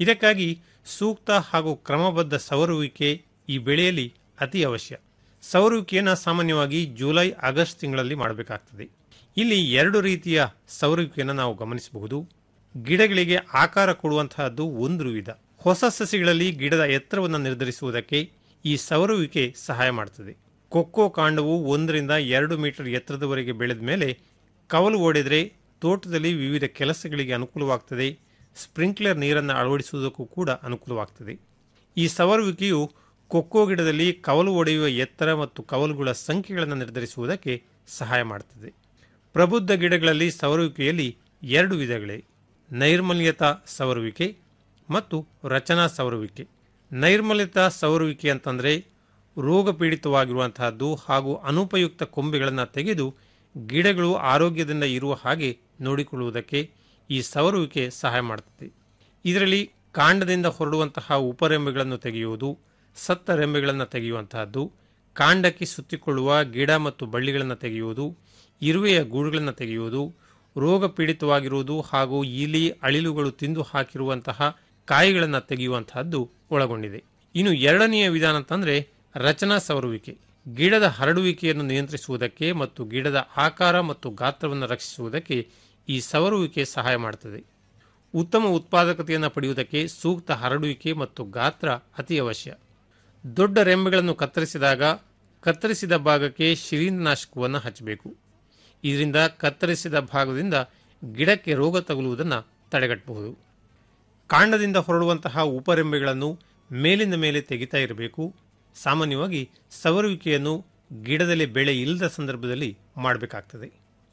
Speaker 2: ಇದಕ್ಕಾಗಿ ಸೂಕ್ತ ಹಾಗೂ ಕ್ರಮಬದ್ಧ ಸವರುವಿಕೆ ಈ ಬೆಳೆಯಲ್ಲಿ ಅತಿ ಅವಶ್ಯ ಸವರುವಿಕೆಯನ್ನು ಸಾಮಾನ್ಯವಾಗಿ ಜುಲೈ ಆಗಸ್ಟ್ ತಿಂಗಳಲ್ಲಿ ಮಾಡಬೇಕಾಗ್ತದೆ ಇಲ್ಲಿ ಎರಡು ರೀತಿಯ ಸವರುವಿಕೆಯನ್ನು ನಾವು ಗಮನಿಸಬಹುದು ಗಿಡಗಳಿಗೆ ಆಕಾರ ಕೊಡುವಂತಹದ್ದು ಒಂದು ವಿಧ ಹೊಸ ಸಸಿಗಳಲ್ಲಿ ಗಿಡದ ಎತ್ತರವನ್ನು ನಿರ್ಧರಿಸುವುದಕ್ಕೆ ಈ ಸವರುವಿಕೆ ಸಹಾಯ ಮಾಡುತ್ತದೆ ಕೊಕ್ಕೋ ಕಾಂಡವು ಒಂದರಿಂದ ಎರಡು ಮೀಟರ್ ಎತ್ತರದವರೆಗೆ ಬೆಳೆದ ಮೇಲೆ ಕವಲು ಓಡಿದರೆ ತೋಟದಲ್ಲಿ ವಿವಿಧ ಕೆಲಸಗಳಿಗೆ ಅನುಕೂಲವಾಗ್ತದೆ ಸ್ಪ್ರಿಂಕ್ಲರ್ ನೀರನ್ನು ಅಳವಡಿಸುವುದಕ್ಕೂ ಕೂಡ ಅನುಕೂಲವಾಗ್ತದೆ ಈ ಸವರುವಿಕೆಯು ಕೊಕ್ಕೋ ಗಿಡದಲ್ಲಿ ಕವಲು ಒಡೆಯುವ ಎತ್ತರ ಮತ್ತು ಕವಲುಗಳ ಸಂಖ್ಯೆಗಳನ್ನು ನಿರ್ಧರಿಸುವುದಕ್ಕೆ ಸಹಾಯ ಮಾಡುತ್ತದೆ ಪ್ರಬುದ್ಧ ಗಿಡಗಳಲ್ಲಿ ಸವರುವಿಕೆಯಲ್ಲಿ ಎರಡು ವಿಧಗಳೇ ನೈರ್ಮಲ್ಯತಾ ಸವರುವಿಕೆ ಮತ್ತು ರಚನಾ ಸವರುವಿಕೆ ನೈರ್ಮಲ್ಯತಾ ಸವರುವಿಕೆ ಅಂತಂದರೆ ರೋಗ ಪೀಡಿತವಾಗಿರುವಂತಹದ್ದು ಹಾಗೂ ಅನುಪಯುಕ್ತ ಕೊಂಬೆಗಳನ್ನು ತೆಗೆದು ಗಿಡಗಳು ಆರೋಗ್ಯದಿಂದ ಇರುವ ಹಾಗೆ ನೋಡಿಕೊಳ್ಳುವುದಕ್ಕೆ ಈ ಸವರುವಿಕೆ ಸಹಾಯ ಮಾಡುತ್ತದೆ ಇದರಲ್ಲಿ ಕಾಂಡದಿಂದ ಹೊರಡುವಂತಹ ಉಪರೆಂಬೆಗಳನ್ನು ತೆಗೆಯುವುದು ಸತ್ತ ರೆಂಬೆಗಳನ್ನು ತೆಗೆಯುವಂತಹದ್ದು ಕಾಂಡಕ್ಕೆ ಸುತ್ತಿಕೊಳ್ಳುವ ಗಿಡ ಮತ್ತು ಬಳ್ಳಿಗಳನ್ನು ತೆಗೆಯುವುದು ಇರುವೆಯ ಗೂಡುಗಳನ್ನು ತೆಗೆಯುವುದು ರೋಗ ಪೀಡಿತವಾಗಿರುವುದು ಹಾಗೂ ಇಲಿ ಅಳಿಲುಗಳು ತಿಂದು ಹಾಕಿರುವಂತಹ ಕಾಯಿಗಳನ್ನು ತೆಗೆಯುವಂತಹದ್ದು ಒಳಗೊಂಡಿದೆ ಇನ್ನು ಎರಡನೆಯ ವಿಧಾನ ಅಂತಂದ್ರೆ ರಚನಾ ಸವರುವಿಕೆ ಗಿಡದ ಹರಡುವಿಕೆಯನ್ನು ನಿಯಂತ್ರಿಸುವುದಕ್ಕೆ ಮತ್ತು ಗಿಡದ ಆಕಾರ ಮತ್ತು ಗಾತ್ರವನ್ನು ರಕ್ಷಿಸುವುದಕ್ಕೆ ಈ ಸವರುವಿಕೆ ಸಹಾಯ ಮಾಡುತ್ತದೆ ಉತ್ತಮ ಉತ್ಪಾದಕತೆಯನ್ನು ಪಡೆಯುವುದಕ್ಕೆ ಸೂಕ್ತ ಹರಡುವಿಕೆ ಮತ್ತು ಗಾತ್ರ ಅತಿ ಅವಶ್ಯ ದೊಡ್ಡ ರೆಂಬೆಗಳನ್ನು ಕತ್ತರಿಸಿದಾಗ ಕತ್ತರಿಸಿದ ಭಾಗಕ್ಕೆ ಶಿಲೀಂಧ್ರನಾಶಕವನ್ನು ಹಚ್ಚಬೇಕು ಇದರಿಂದ ಕತ್ತರಿಸಿದ ಭಾಗದಿಂದ ಗಿಡಕ್ಕೆ ರೋಗ ತಗುಲುವುದನ್ನು ತಡೆಗಟ್ಟಬಹುದು ಕಾಂಡದಿಂದ ಹೊರಡುವಂತಹ ಉಪರೆಂಬೆಗಳನ್ನು ಮೇಲಿಂದ ಮೇಲೆ ತೆಗಿತಾ ಇರಬೇಕು ಸಾಮಾನ್ಯವಾಗಿ ಸವರುವಿಕೆಯನ್ನು ಗಿಡದಲ್ಲಿ ಬೆಳೆ ಇಲ್ಲದ ಸಂದರ್ಭದಲ್ಲಿ ಮಾಡಬೇಕಾಗ್ತದೆ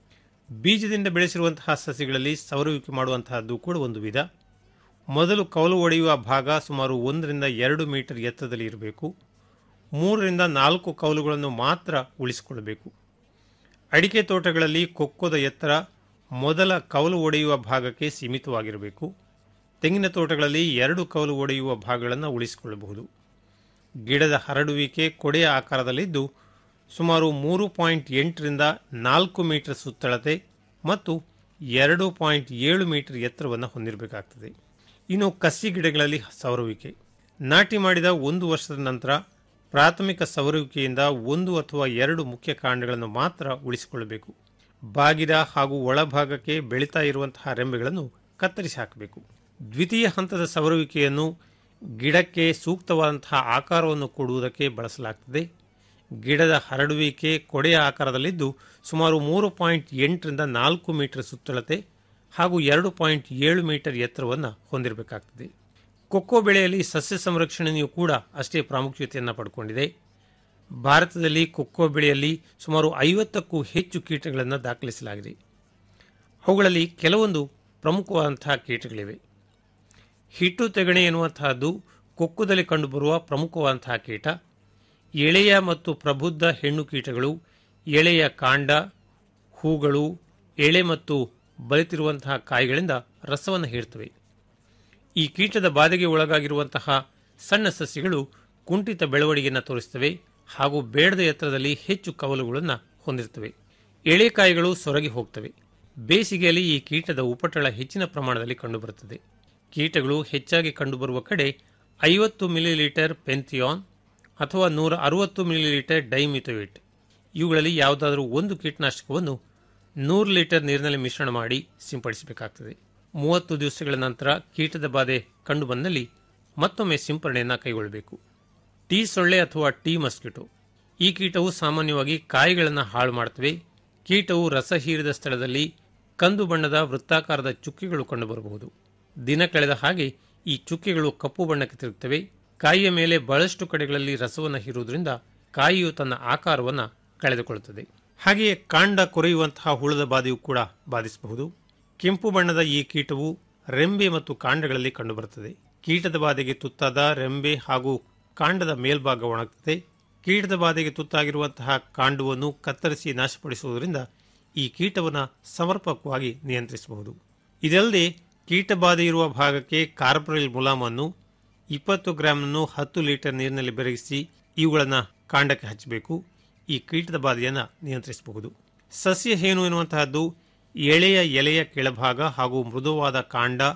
Speaker 2: ಬೀಜದಿಂದ ಬೆಳೆಸಿರುವಂತಹ ಸಸಿಗಳಲ್ಲಿ ಸವರುವಿಕೆ ಮಾಡುವಂತಹದ್ದು ಕೂಡ ಒಂದು ವಿಧ ಮೊದಲು ಕವಲು ಒಡೆಯುವ ಭಾಗ ಸುಮಾರು ಒಂದರಿಂದ ಎರಡು ಮೀಟರ್ ಎತ್ತರದಲ್ಲಿ ಇರಬೇಕು ಮೂರರಿಂದ ನಾಲ್ಕು ಕವಲುಗಳನ್ನು ಮಾತ್ರ ಉಳಿಸಿಕೊಳ್ಳಬೇಕು ಅಡಿಕೆ ತೋಟಗಳಲ್ಲಿ ಕೊಕ್ಕೋದ ಎತ್ತರ ಮೊದಲ ಕವಲು ಒಡೆಯುವ ಭಾಗಕ್ಕೆ ಸೀಮಿತವಾಗಿರಬೇಕು ತೆಂಗಿನ ತೋಟಗಳಲ್ಲಿ ಎರಡು ಕವಲು ಒಡೆಯುವ ಭಾಗಗಳನ್ನು ಉಳಿಸಿಕೊಳ್ಳಬಹುದು ಗಿಡದ ಹರಡುವಿಕೆ ಕೊಡೆಯ ಆಕಾರದಲ್ಲಿದ್ದು ಸುಮಾರು ಮೂರು ಪಾಯಿಂಟ್ ಎಂಟರಿಂದ ನಾಲ್ಕು ಮೀಟರ್ ಸುತ್ತಳತೆ ಮತ್ತು ಎರಡು ಪಾಯಿಂಟ್ ಏಳು ಮೀಟರ್ ಎತ್ತರವನ್ನು ಹೊಂದಿರಬೇಕಾಗ್ತದೆ ಇನ್ನು ಕಸಿ ಗಿಡಗಳಲ್ಲಿ ಸವರುವಿಕೆ ನಾಟಿ ಮಾಡಿದ ಒಂದು ವರ್ಷದ ನಂತರ ಪ್ರಾಥಮಿಕ ಸವರುವಿಕೆಯಿಂದ ಒಂದು ಅಥವಾ ಎರಡು ಮುಖ್ಯ ಕಾಂಡಗಳನ್ನು ಮಾತ್ರ ಉಳಿಸಿಕೊಳ್ಳಬೇಕು ಬಾಗಿದ ಹಾಗೂ ಒಳಭಾಗಕ್ಕೆ ಬೆಳೀತಾ ಇರುವಂತಹ ರೆಂಬೆಗಳನ್ನು ಕತ್ತರಿಸಿ ಹಾಕಬೇಕು ದ್ವಿತೀಯ ಹಂತದ ಸವರುವಿಕೆಯನ್ನು ಗಿಡಕ್ಕೆ ಸೂಕ್ತವಾದಂತಹ ಆಕಾರವನ್ನು ಕೊಡುವುದಕ್ಕೆ ಬಳಸಲಾಗ್ತದೆ ಗಿಡದ ಹರಡುವಿಕೆ ಕೊಡೆಯ ಆಕಾರದಲ್ಲಿದ್ದು ಸುಮಾರು ಮೂರು ಪಾಯಿಂಟ್ ಎಂಟರಿಂದ ನಾಲ್ಕು ಮೀಟರ್ ಸುತ್ತಳತೆ ಹಾಗೂ ಎರಡು ಪಾಯಿಂಟ್ ಏಳು ಮೀಟರ್ ಎತ್ತರವನ್ನು ಹೊಂದಿರಬೇಕಾಗ್ತದೆ ಕೊಕ್ಕೋ ಬೆಳೆಯಲ್ಲಿ ಸಸ್ಯ ಸಂರಕ್ಷಣೆಯೂ ಕೂಡ ಅಷ್ಟೇ ಪ್ರಾಮುಖ್ಯತೆಯನ್ನು ಪಡ್ಕೊಂಡಿದೆ ಭಾರತದಲ್ಲಿ ಕೊಕ್ಕೋ ಬೆಳೆಯಲ್ಲಿ ಸುಮಾರು ಐವತ್ತಕ್ಕೂ ಹೆಚ್ಚು ಕೀಟಗಳನ್ನು ದಾಖಲಿಸಲಾಗಿದೆ ಅವುಗಳಲ್ಲಿ ಕೆಲವೊಂದು ಪ್ರಮುಖವಾದಂತಹ ಕೀಟಗಳಿವೆ ಹಿಟ್ಟು ತೆಗಣೆ ಎನ್ನುವಂತಹದ್ದು ಕೊಕ್ಕುದಲ್ಲಿ ಕಂಡುಬರುವ ಪ್ರಮುಖವಾದಂತಹ ಕೀಟ ಎಳೆಯ ಮತ್ತು ಪ್ರಬುದ್ಧ ಹೆಣ್ಣು ಕೀಟಗಳು ಎಳೆಯ ಕಾಂಡ ಹೂಗಳು ಎಳೆ ಮತ್ತು ಬಲಿತಿರುವಂತಹ ಕಾಯಿಗಳಿಂದ ರಸವನ್ನು ಹೀರ್ತವೆ ಈ ಕೀಟದ ಬಾಧೆಗೆ ಒಳಗಾಗಿರುವಂತಹ ಸಣ್ಣ ಸಸ್ಯಗಳು ಕುಂಠಿತ ಬೆಳವಣಿಗೆಯನ್ನು ತೋರಿಸುತ್ತವೆ ಹಾಗೂ ಬೇಡದ ಎತ್ತರದಲ್ಲಿ ಹೆಚ್ಚು ಕವಲುಗಳನ್ನು ಹೊಂದಿರುತ್ತವೆ ಎಳೆಕಾಯಿಗಳು ಸೊರಗಿ ಹೋಗ್ತವೆ ಬೇಸಿಗೆಯಲ್ಲಿ ಈ ಕೀಟದ ಉಪಟಳ ಹೆಚ್ಚಿನ ಪ್ರಮಾಣದಲ್ಲಿ ಕಂಡುಬರುತ್ತದೆ ಕೀಟಗಳು ಹೆಚ್ಚಾಗಿ ಕಂಡುಬರುವ ಕಡೆ ಐವತ್ತು ಮಿಲಿಲೀಟರ್ ಪೆಂಥಿಯಾನ್ ಅಥವಾ ನೂರ ಅರವತ್ತು ಮಿಲಿಲೀಟರ್ ಡೈಮಿಥೋಯಿಟ್ ಇವುಗಳಲ್ಲಿ ಯಾವುದಾದರೂ ಒಂದು ಕೀಟನಾಶಕವನ್ನು ನೂರು ಲೀಟರ್ ನೀರಿನಲ್ಲಿ ಮಿಶ್ರಣ ಮಾಡಿ ಸಿಂಪಡಿಸಬೇಕಾಗ್ತದೆ ಮೂವತ್ತು ದಿವಸಗಳ ನಂತರ ಕೀಟದ ಬಾಧೆ ಕಂಡುಬಂದಲ್ಲಿ ಮತ್ತೊಮ್ಮೆ ಸಿಂಪರಣೆಯನ್ನು ಕೈಗೊಳ್ಳಬೇಕು ಟೀ ಸೊಳ್ಳೆ ಅಥವಾ ಟೀ ಮಸ್ಕಿಟೋ ಈ ಕೀಟವು ಸಾಮಾನ್ಯವಾಗಿ ಕಾಯಿಗಳನ್ನು ಹಾಳು ಮಾಡುತ್ತವೆ ಕೀಟವು ರಸ ಹೀರಿದ ಸ್ಥಳದಲ್ಲಿ ಕಂದು ಬಣ್ಣದ ವೃತ್ತಾಕಾರದ ಚುಕ್ಕಿಗಳು ಕಂಡುಬರಬಹುದು ದಿನ ಕಳೆದ ಹಾಗೆ ಈ ಚುಕ್ಕಿಗಳು ಕಪ್ಪು ಬಣ್ಣಕ್ಕೆ ತಿರುಗುತ್ತವೆ ಕಾಯಿಯ ಮೇಲೆ ಬಹಳಷ್ಟು ಕಡೆಗಳಲ್ಲಿ ರಸವನ್ನು ಹೀರುವುದರಿಂದ ಕಾಯಿಯು ತನ್ನ ಆಕಾರವನ್ನು ಕಳೆದುಕೊಳ್ಳುತ್ತದೆ ಹಾಗೆಯೇ ಕಾಂಡ ಕೊರೆಯುವಂತಹ ಹುಳದ ಬಾಧೆಯು ಕೂಡ ಬಾಧಿಸಬಹುದು ಕೆಂಪು ಬಣ್ಣದ ಈ ಕೀಟವು ರೆಂಬೆ ಮತ್ತು ಕಾಂಡಗಳಲ್ಲಿ ಕಂಡುಬರುತ್ತದೆ ಕೀಟದ ಬಾಧೆಗೆ ತುತ್ತಾದ ರೆಂಬೆ ಹಾಗೂ ಕಾಂಡದ ಮೇಲ್ಭಾಗ ಒಣಗುತ್ತದೆ ಕೀಟದ ಬಾಧೆಗೆ ತುತ್ತಾಗಿರುವಂತಹ ಕಾಂಡವನ್ನು ಕತ್ತರಿಸಿ ನಾಶಪಡಿಸುವುದರಿಂದ ಈ ಕೀಟವನ್ನು ಸಮರ್ಪಕವಾಗಿ ನಿಯಂತ್ರಿಸಬಹುದು ಇದಲ್ಲದೆ ಕೀಟಬಾಧೆ ಇರುವ ಭಾಗಕ್ಕೆ ಕಾರ್ಪೊರಿಲ್ ಮುಲಾಮನ್ನು ಇಪ್ಪತ್ತು ಗ್ರಾಮನ್ನು ಹತ್ತು ಲೀಟರ್ ನೀರಿನಲ್ಲಿ ಬೆರಗಿಸಿ ಇವುಗಳನ್ನು ಕಾಂಡಕ್ಕೆ ಹಚ್ಚಬೇಕು ಈ ಕೀಟದ ಬಾಧೆಯನ್ನು ನಿಯಂತ್ರಿಸಬಹುದು ಸಸ್ಯ ಹೇನು ಎನ್ನುವಂತಹದ್ದು ಎಳೆಯ ಎಲೆಯ ಕೆಳಭಾಗ ಹಾಗೂ ಮೃದುವಾದ ಕಾಂಡ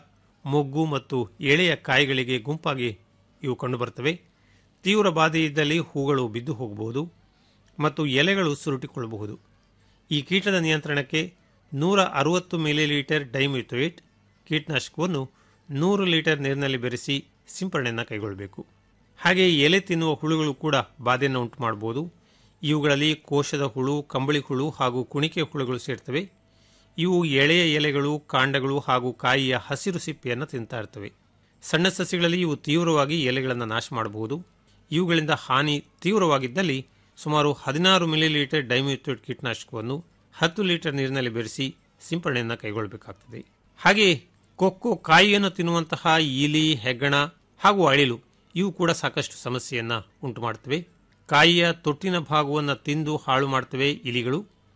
Speaker 2: ಮೊಗ್ಗು ಮತ್ತು ಎಳೆಯ ಕಾಯಿಗಳಿಗೆ ಗುಂಪಾಗಿ ಇವು ಕಂಡುಬರ್ತವೆ ತೀವ್ರ ಬಾಧೆ ಇದ್ದಲ್ಲಿ ಹೂಗಳು ಬಿದ್ದು ಹೋಗಬಹುದು ಮತ್ತು ಎಲೆಗಳು ಸುರುಟಿಕೊಳ್ಳಬಹುದು ಈ ಕೀಟದ ನಿಯಂತ್ರಣಕ್ಕೆ ನೂರ ಅರವತ್ತು ಮಿಲಿಲೀಟರ್ ಡೈಮ್ಯೂಥೋಯಿಟ್ ಕೀಟನಾಶಕವನ್ನು ನೂರು ಲೀಟರ್ ನೀರಿನಲ್ಲಿ ಬೆರೆಸಿ ಸಿಂಪರಣೆಯನ್ನು ಕೈಗೊಳ್ಳಬೇಕು ಹಾಗೆ ಎಲೆ ತಿನ್ನುವ ಹುಳುಗಳು ಕೂಡ ಬಾಧೆಯನ್ನು ಉಂಟು ಮಾಡಬಹುದು ಇವುಗಳಲ್ಲಿ ಕೋಶದ ಹುಳು ಕಂಬಳಿ ಹುಳು ಹಾಗೂ ಕುಣಿಕೆ ಹುಳುಗಳು ಸೇರ್ತವೆ ಇವು ಎಳೆಯ ಎಲೆಗಳು ಕಾಂಡಗಳು ಹಾಗೂ ಕಾಯಿಯ ಹಸಿರು ಸಿಪ್ಪೆಯನ್ನು ತಿಂತಾ ಇರ್ತವೆ ಸಣ್ಣ ಸಸ್ಯಗಳಲ್ಲಿ ಇವು ತೀವ್ರವಾಗಿ ಎಲೆಗಳನ್ನು ನಾಶ ಮಾಡಬಹುದು ಇವುಗಳಿಂದ ಹಾನಿ ತೀವ್ರವಾಗಿದ್ದಲ್ಲಿ ಸುಮಾರು ಹದಿನಾರು ಮಿಲಿಲೀಟರ್ ಡೈಮ್ಯೂಥೇಟ್ ಕೀಟನಾಶಕವನ್ನು ಹತ್ತು ಲೀಟರ್ ನೀರಿನಲ್ಲಿ ಬೆರೆಸಿ ಸಿಂಪರಣೆಯನ್ನು ಕೈಗೊಳ್ಳಬೇಕಾಗ್ತದೆ ಹಾಗೆ ಕೊಕ್ಕೋ ಕಾಯಿಯನ್ನು ತಿನ್ನುವಂತಹ ಇಲಿ ಹೆಗ್ಗಣ ಹಾಗೂ ಅಳಿಲು ಇವು ಕೂಡ ಸಾಕಷ್ಟು ಸಮಸ್ಯೆಯನ್ನು ಉಂಟು ಮಾಡ್ತವೆ ಕಾಯಿಯ ತೊಟ್ಟಿನ ಭಾಗವನ್ನು ತಿಂದು ಹಾಳು ಮಾಡ್ತವೆ ಇಲಿಗಳು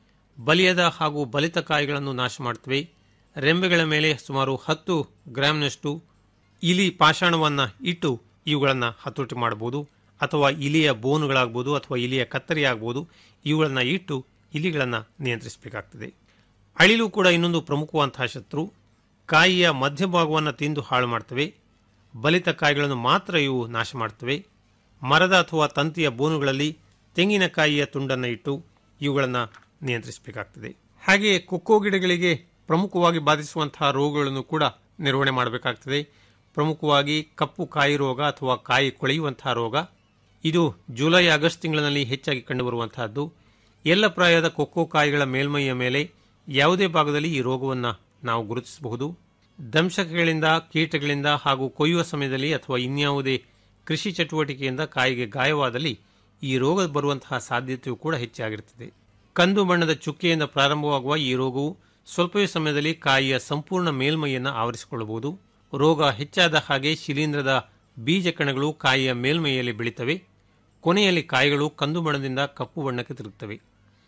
Speaker 2: ಬಲಿಯದ ಹಾಗೂ ಬಲಿತ ಕಾಯಿಗಳನ್ನು ನಾಶ ಮಾಡ್ತವೆ ರೆಂಬೆಗಳ ಮೇಲೆ ಸುಮಾರು ಹತ್ತು ಗ್ರಾಂನಷ್ಟು ಇಲಿ ಪಾಷಾಣವನ್ನು ಇಟ್ಟು ಇವುಗಳನ್ನು ಹತೋಟಿ ಮಾಡಬಹುದು ಅಥವಾ ಇಲಿಯ ಬೋನುಗಳಾಗ್ಬೋದು ಅಥವಾ ಇಲಿಯ ಕತ್ತರಿ ಆಗ್ಬೋದು ಇವುಗಳನ್ನು ಇಟ್ಟು ಇಲಿಗಳನ್ನು ನಿಯಂತ್ರಿಸಬೇಕಾಗ್ತದೆ ಅಳಿಲು ಕೂಡ ಇನ್ನೊಂದು ಪ್ರಮುಖವಂತಹ ಶತ್ರು ಕಾಯಿಯ ಮಧ್ಯಭಾಗವನ್ನು ತಿಂದು ಹಾಳು ಮಾಡ್ತವೆ ಬಲಿತ ಕಾಯಿಗಳನ್ನು ಮಾತ್ರ ಇವು ನಾಶ ಮಾಡ್ತವೆ ಮರದ ಅಥವಾ ತಂತಿಯ ಬೋನುಗಳಲ್ಲಿ ತೆಂಗಿನಕಾಯಿಯ ತುಂಡನ್ನು ಇಟ್ಟು ಇವುಗಳನ್ನು ನಿಯಂತ್ರಿಸಬೇಕಾಗ್ತದೆ ಹಾಗೆಯೇ ಕೊಕ್ಕೋ ಗಿಡಗಳಿಗೆ ಪ್ರಮುಖವಾಗಿ ಬಾಧಿಸುವಂತಹ ರೋಗಗಳನ್ನು ಕೂಡ ನಿರ್ವಹಣೆ ಮಾಡಬೇಕಾಗ್ತದೆ ಪ್ರಮುಖವಾಗಿ ಕಪ್ಪು ಕಾಯಿ ರೋಗ ಅಥವಾ ಕಾಯಿ ಕೊಳೆಯುವಂತಹ ರೋಗ ಇದು ಜುಲೈ ಆಗಸ್ಟ್ ತಿಂಗಳಿನಲ್ಲಿ ಹೆಚ್ಚಾಗಿ ಕಂಡುಬರುವಂತಹದ್ದು ಎಲ್ಲ ಪ್ರಾಯದ ಕೊಕ್ಕೋ ಕಾಯಿಗಳ ಮೇಲ್ಮೈಯ ಮೇಲೆ ಯಾವುದೇ ಭಾಗದಲ್ಲಿ ಈ ರೋಗವನ್ನು ನಾವು ಗುರುತಿಸಬಹುದು ದಂಶಕಗಳಿಂದ ಕೀಟಗಳಿಂದ ಹಾಗೂ ಕೊಯ್ಯುವ ಸಮಯದಲ್ಲಿ ಅಥವಾ ಇನ್ಯಾವುದೇ ಕೃಷಿ ಚಟುವಟಿಕೆಯಿಂದ ಕಾಯಿಗೆ ಗಾಯವಾದಲ್ಲಿ ಈ ರೋಗ ಬರುವಂತಹ ಸಾಧ್ಯತೆಯೂ ಕೂಡ ಹೆಚ್ಚಾಗಿರುತ್ತದೆ ಕಂದು ಬಣ್ಣದ ಚುಕ್ಕೆಯಿಂದ ಪ್ರಾರಂಭವಾಗುವ ಈ ರೋಗವು ಸ್ವಲ್ಪವೇ ಸಮಯದಲ್ಲಿ ಕಾಯಿಯ ಸಂಪೂರ್ಣ ಮೇಲ್ಮೈಯನ್ನು ಆವರಿಸಿಕೊಳ್ಳಬಹುದು ರೋಗ ಹೆಚ್ಚಾದ ಹಾಗೆ ಶಿಲೀಂಧ್ರದ ಬೀಜ ಕಣಗಳು ಕಾಯಿಯ ಮೇಲ್ಮೈಯಲ್ಲಿ ಬೆಳೀತವೆ ಕೊನೆಯಲ್ಲಿ ಕಾಯಿಗಳು ಕಂದು ಬಣ್ಣದಿಂದ ಕಪ್ಪು ಬಣ್ಣಕ್ಕೆ ತಿರುಗುತ್ತವೆ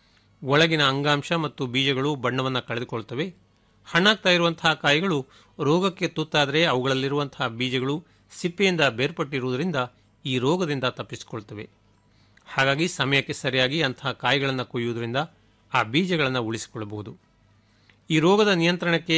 Speaker 2: ಒಳಗಿನ ಅಂಗಾಂಶ ಮತ್ತು ಬೀಜಗಳು ಬಣ್ಣವನ್ನು ಕಳೆದುಕೊಳ್ತವೆ ಹಣ್ಣಾಗ್ತಾ ಇರುವಂತಹ ಕಾಯಿಗಳು ರೋಗಕ್ಕೆ ತುತ್ತಾದರೆ ಅವುಗಳಲ್ಲಿರುವಂತಹ ಬೀಜಗಳು ಸಿಪ್ಪೆಯಿಂದ ಬೇರ್ಪಟ್ಟಿರುವುದರಿಂದ ಈ ರೋಗದಿಂದ ತಪ್ಪಿಸಿಕೊಳ್ತವೆ ಹಾಗಾಗಿ ಸಮಯಕ್ಕೆ ಸರಿಯಾಗಿ ಅಂತಹ ಕಾಯಿಗಳನ್ನು ಕೊಯ್ಯುವುದರಿಂದ ಆ ಬೀಜಗಳನ್ನು ಉಳಿಸಿಕೊಳ್ಳಬಹುದು ಈ ರೋಗದ ನಿಯಂತ್ರಣಕ್ಕೆ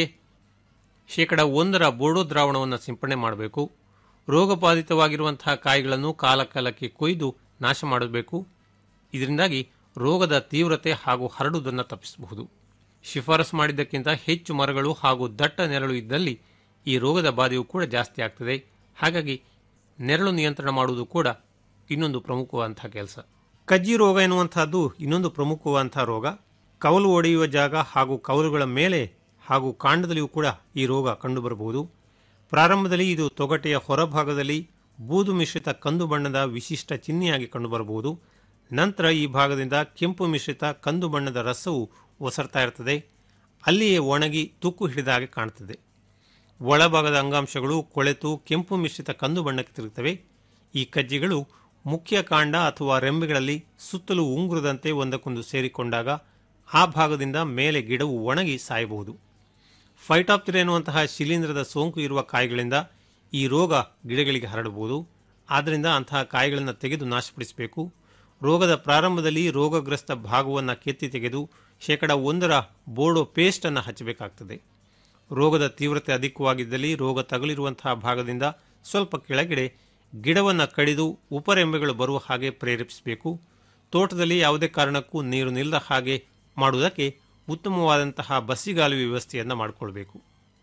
Speaker 2: ಶೇಕಡ ಒಂದರ ಬೋರ್ಡೋ ದ್ರಾವಣವನ್ನು ಸಿಂಪಡಣೆ ಮಾಡಬೇಕು ರೋಗಬಾಧಿತವಾಗಿರುವಂತಹ ಕಾಯಿಗಳನ್ನು ಕಾಲಕಾಲಕ್ಕೆ ಕೊಯ್ದು ನಾಶ ಮಾಡಬೇಕು ಇದರಿಂದಾಗಿ ರೋಗದ ತೀವ್ರತೆ ಹಾಗೂ ಹರಡುವುದನ್ನು ತಪ್ಪಿಸಬಹುದು ಶಿಫಾರಸು ಮಾಡಿದ್ದಕ್ಕಿಂತ ಹೆಚ್ಚು ಮರಗಳು ಹಾಗೂ ದಟ್ಟ ನೆರಳು ಇದ್ದಲ್ಲಿ ಈ ರೋಗದ ಬಾಧೆಯು ಕೂಡ ಜಾಸ್ತಿ ಆಗ್ತದೆ ಹಾಗಾಗಿ ನೆರಳು ನಿಯಂತ್ರಣ ಮಾಡುವುದು ಕೂಡ ಇನ್ನೊಂದು ಪ್ರಮುಖವಾದಂತಹ ಕೆಲಸ ಕಜ್ಜಿ ರೋಗ ಎನ್ನುವಂತಹದ್ದು ಇನ್ನೊಂದು ಪ್ರಮುಖವಾದಂತಹ ರೋಗ ಕವಲು ಒಡೆಯುವ ಜಾಗ ಹಾಗೂ ಕವಲುಗಳ ಮೇಲೆ ಹಾಗೂ ಕಾಂಡದಲ್ಲಿಯೂ ಕೂಡ ಈ ರೋಗ ಕಂಡುಬರಬಹುದು ಪ್ರಾರಂಭದಲ್ಲಿ ಇದು ತೊಗಟೆಯ ಹೊರಭಾಗದಲ್ಲಿ ಬೂದು ಮಿಶ್ರಿತ ಕಂದು ಬಣ್ಣದ ವಿಶಿಷ್ಟ ಚಿಹ್ನೆಯಾಗಿ ಕಂಡುಬರಬಹುದು ನಂತರ ಈ ಭಾಗದಿಂದ ಕೆಂಪು ಮಿಶ್ರಿತ ಕಂದು ಬಣ್ಣದ ರಸವು ಒಸರ್ತಾ ಇರ್ತದೆ ಅಲ್ಲಿಯೇ ಒಣಗಿ ತುಕ್ಕು ಹಿಡಿದ ಹಾಗೆ ಕಾಣುತ್ತದೆ ಒಳಭಾಗದ ಅಂಗಾಂಶಗಳು ಕೊಳೆತು ಕೆಂಪು ಮಿಶ್ರಿತ ಕಂದು ಬಣ್ಣಕ್ಕೆ ತಿರುಗುತ್ತವೆ ಈ ಕಜ್ಜಿಗಳು ಮುಖ್ಯ ಕಾಂಡ ಅಥವಾ ರೆಂಬೆಗಳಲ್ಲಿ ಸುತ್ತಲೂ ಉಂಗುರದಂತೆ ಒಂದಕ್ಕೊಂದು ಸೇರಿಕೊಂಡಾಗ ಆ ಭಾಗದಿಂದ ಮೇಲೆ ಗಿಡವು ಒಣಗಿ ಸಾಯಬಹುದು ಫೈಟಾಪ್ತಿರ ಎನ್ನುವಂತಹ ಶಿಲೀಂಧ್ರದ ಸೋಂಕು ಇರುವ ಕಾಯಿಗಳಿಂದ ಈ ರೋಗ ಗಿಡಗಳಿಗೆ ಹರಡಬಹುದು ಆದ್ದರಿಂದ ಅಂತಹ ಕಾಯಿಗಳನ್ನು ತೆಗೆದು ನಾಶಪಡಿಸಬೇಕು ರೋಗದ ಪ್ರಾರಂಭದಲ್ಲಿ ರೋಗಗ್ರಸ್ತ ಭಾಗವನ್ನು ಕೆತ್ತಿ ತೆಗೆದು ಶೇಕಡ ಒಂದರ ಬೋರ್ಡೋ ಪೇಸ್ಟನ್ನು ಹಚ್ಚಬೇಕಾಗ್ತದೆ ರೋಗದ ತೀವ್ರತೆ ಅಧಿಕವಾಗಿದ್ದಲ್ಲಿ ರೋಗ ತಗುಲಿರುವಂತಹ ಭಾಗದಿಂದ ಸ್ವಲ್ಪ ಕೆಳಗಡೆ ಗಿಡವನ್ನು ಕಡಿದು ಉಪರೆಂಬೆಗಳು ಬರುವ ಹಾಗೆ ಪ್ರೇರೇಪಿಸಬೇಕು ತೋಟದಲ್ಲಿ ಯಾವುದೇ ಕಾರಣಕ್ಕೂ ನೀರು ನಿಲ್ಲದ ಹಾಗೆ ಮಾಡುವುದಕ್ಕೆ ಉತ್ತಮವಾದಂತಹ ಬಸ್ಸಿಗಾಲುವೆ ವ್ಯವಸ್ಥೆಯನ್ನು ಮಾಡಿಕೊಳ್ಬೇಕು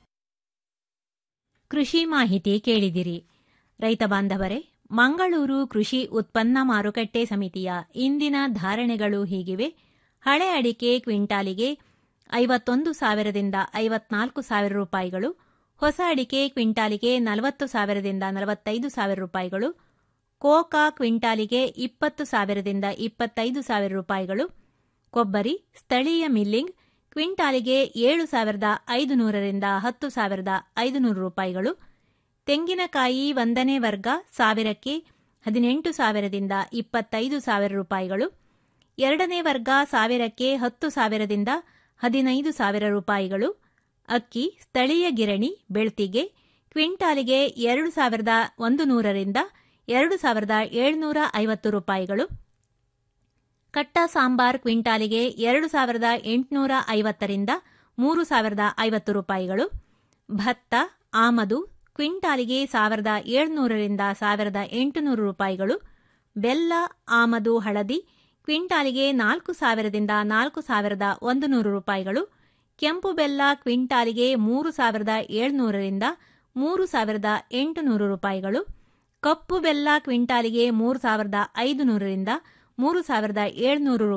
Speaker 1: ಕೃಷಿ ಮಾಹಿತಿ ಕೇಳಿದಿರಿ ರೈತ ಬಾಂಧವರೇ ಮಂಗಳೂರು ಕೃಷಿ ಉತ್ಪನ್ನ ಮಾರುಕಟ್ಟೆ ಸಮಿತಿಯ ಇಂದಿನ ಧಾರಣೆಗಳು ಹೀಗಿವೆ ಹಳೆ ಅಡಿಕೆ ಕ್ವಿಂಟಾಲಿಗೆ ಐವತ್ತೊಂದು ಸಾವಿರದಿಂದ ಐವತ್ನಾಲ್ಕು ಸಾವಿರ ರೂಪಾಯಿಗಳು ಹೊಸ ಅಡಿಕೆ ಕ್ವಿಂಟಾಲಿಗೆ ನಲವತ್ತು ಸಾವಿರದಿಂದ ನಲವತ್ತೈದು ಸಾವಿರ ರೂಪಾಯಿಗಳು ಕೋಕಾ ಕ್ವಿಂಟಾಲಿಗೆ ಇಪ್ಪತ್ತು ಸಾವಿರದಿಂದ ಇಪ್ಪತ್ತೈದು ಸಾವಿರ ರೂಪಾಯಿಗಳು ಕೊಬ್ಬರಿ ಸ್ಥಳೀಯ ಮಿಲ್ಲಿಂಗ್ ಕ್ವಿಂಟಾಲಿಗೆ ಏಳು ಸಾವಿರದ ಐದು ನೂರರಿಂದ ಹತ್ತು ಸಾವಿರದ ಐದುನೂರು ರೂಪಾಯಿಗಳು ತೆಂಗಿನಕಾಯಿ ಒಂದನೇ ವರ್ಗ ಸಾವಿರಕ್ಕೆ ಹದಿನೆಂಟು ಸಾವಿರದಿಂದ ಇಪ್ಪತ್ತೈದು ಸಾವಿರ ರೂಪಾಯಿಗಳು ಎರಡನೇ ವರ್ಗ ಸಾವಿರಕ್ಕೆ ಹತ್ತು ಸಾವಿರದಿಂದ ಹದಿನೈದು ಸಾವಿರ ರೂಪಾಯಿಗಳು ಅಕ್ಕಿ ಸ್ಥಳೀಯ ಗಿರಣಿ ಬೆಳ್ತಿಗೆ ಕ್ವಿಂಟಾಲಿಗೆ ಎರಡು ಸಾವಿರದ ಒಂದು ನೂರರಿಂದ ಎರಡು ಸಾವಿರದ ಏಳುನೂರ ಐವತ್ತು ರೂಪಾಯಿಗಳು ಕಟ್ಟ ಸಾಂಬಾರ್ ಕ್ವಿಂಟಾಲಿಗೆ ಎರಡು ಸಾವಿರದ ಎಂಟುನೂರ ಐವತ್ತರಿಂದ ಮೂರು ಸಾವಿರದ ಐವತ್ತು ರೂಪಾಯಿಗಳು ಭತ್ತ ಆಮದು ಕ್ವಿಂಟಾಲಿಗೆ ಸಾವಿರದ ಏಳ್ನೂರರಿಂದ ಸಾವಿರದ ಎಂಟುನೂರು ರೂಪಾಯಿಗಳು ಬೆಲ್ಲ ಆಮದು ಹಳದಿ ಕ್ವಿಂಟಾಲಿಗೆ ನಾಲ್ಕು ಸಾವಿರದಿಂದ ನಾಲ್ಕು ಸಾವಿರದ ಒಂದು ನೂರು ರೂಪಾಯಿಗಳು ಕೆಂಪು ಬೆಲ್ಲ ಕ್ವಿಂಟಾಲಿಗೆ ಮೂರು ಸಾವಿರದ ಏಳ್ನೂರರಿಂದ ಮೂರು ಸಾವಿರದ ಎಂಟುನೂರು ರೂಪಾಯಿಗಳು ಕಪ್ಪು ಬೆಲ್ಲ ಕ್ವಿಂಟಾಲಿಗೆ ಮೂರು ಸಾವಿರದ ಐದು ನೂರರಿಂದ ಮೂರು ಸಾವಿರದ ಏಳ್ನೂರು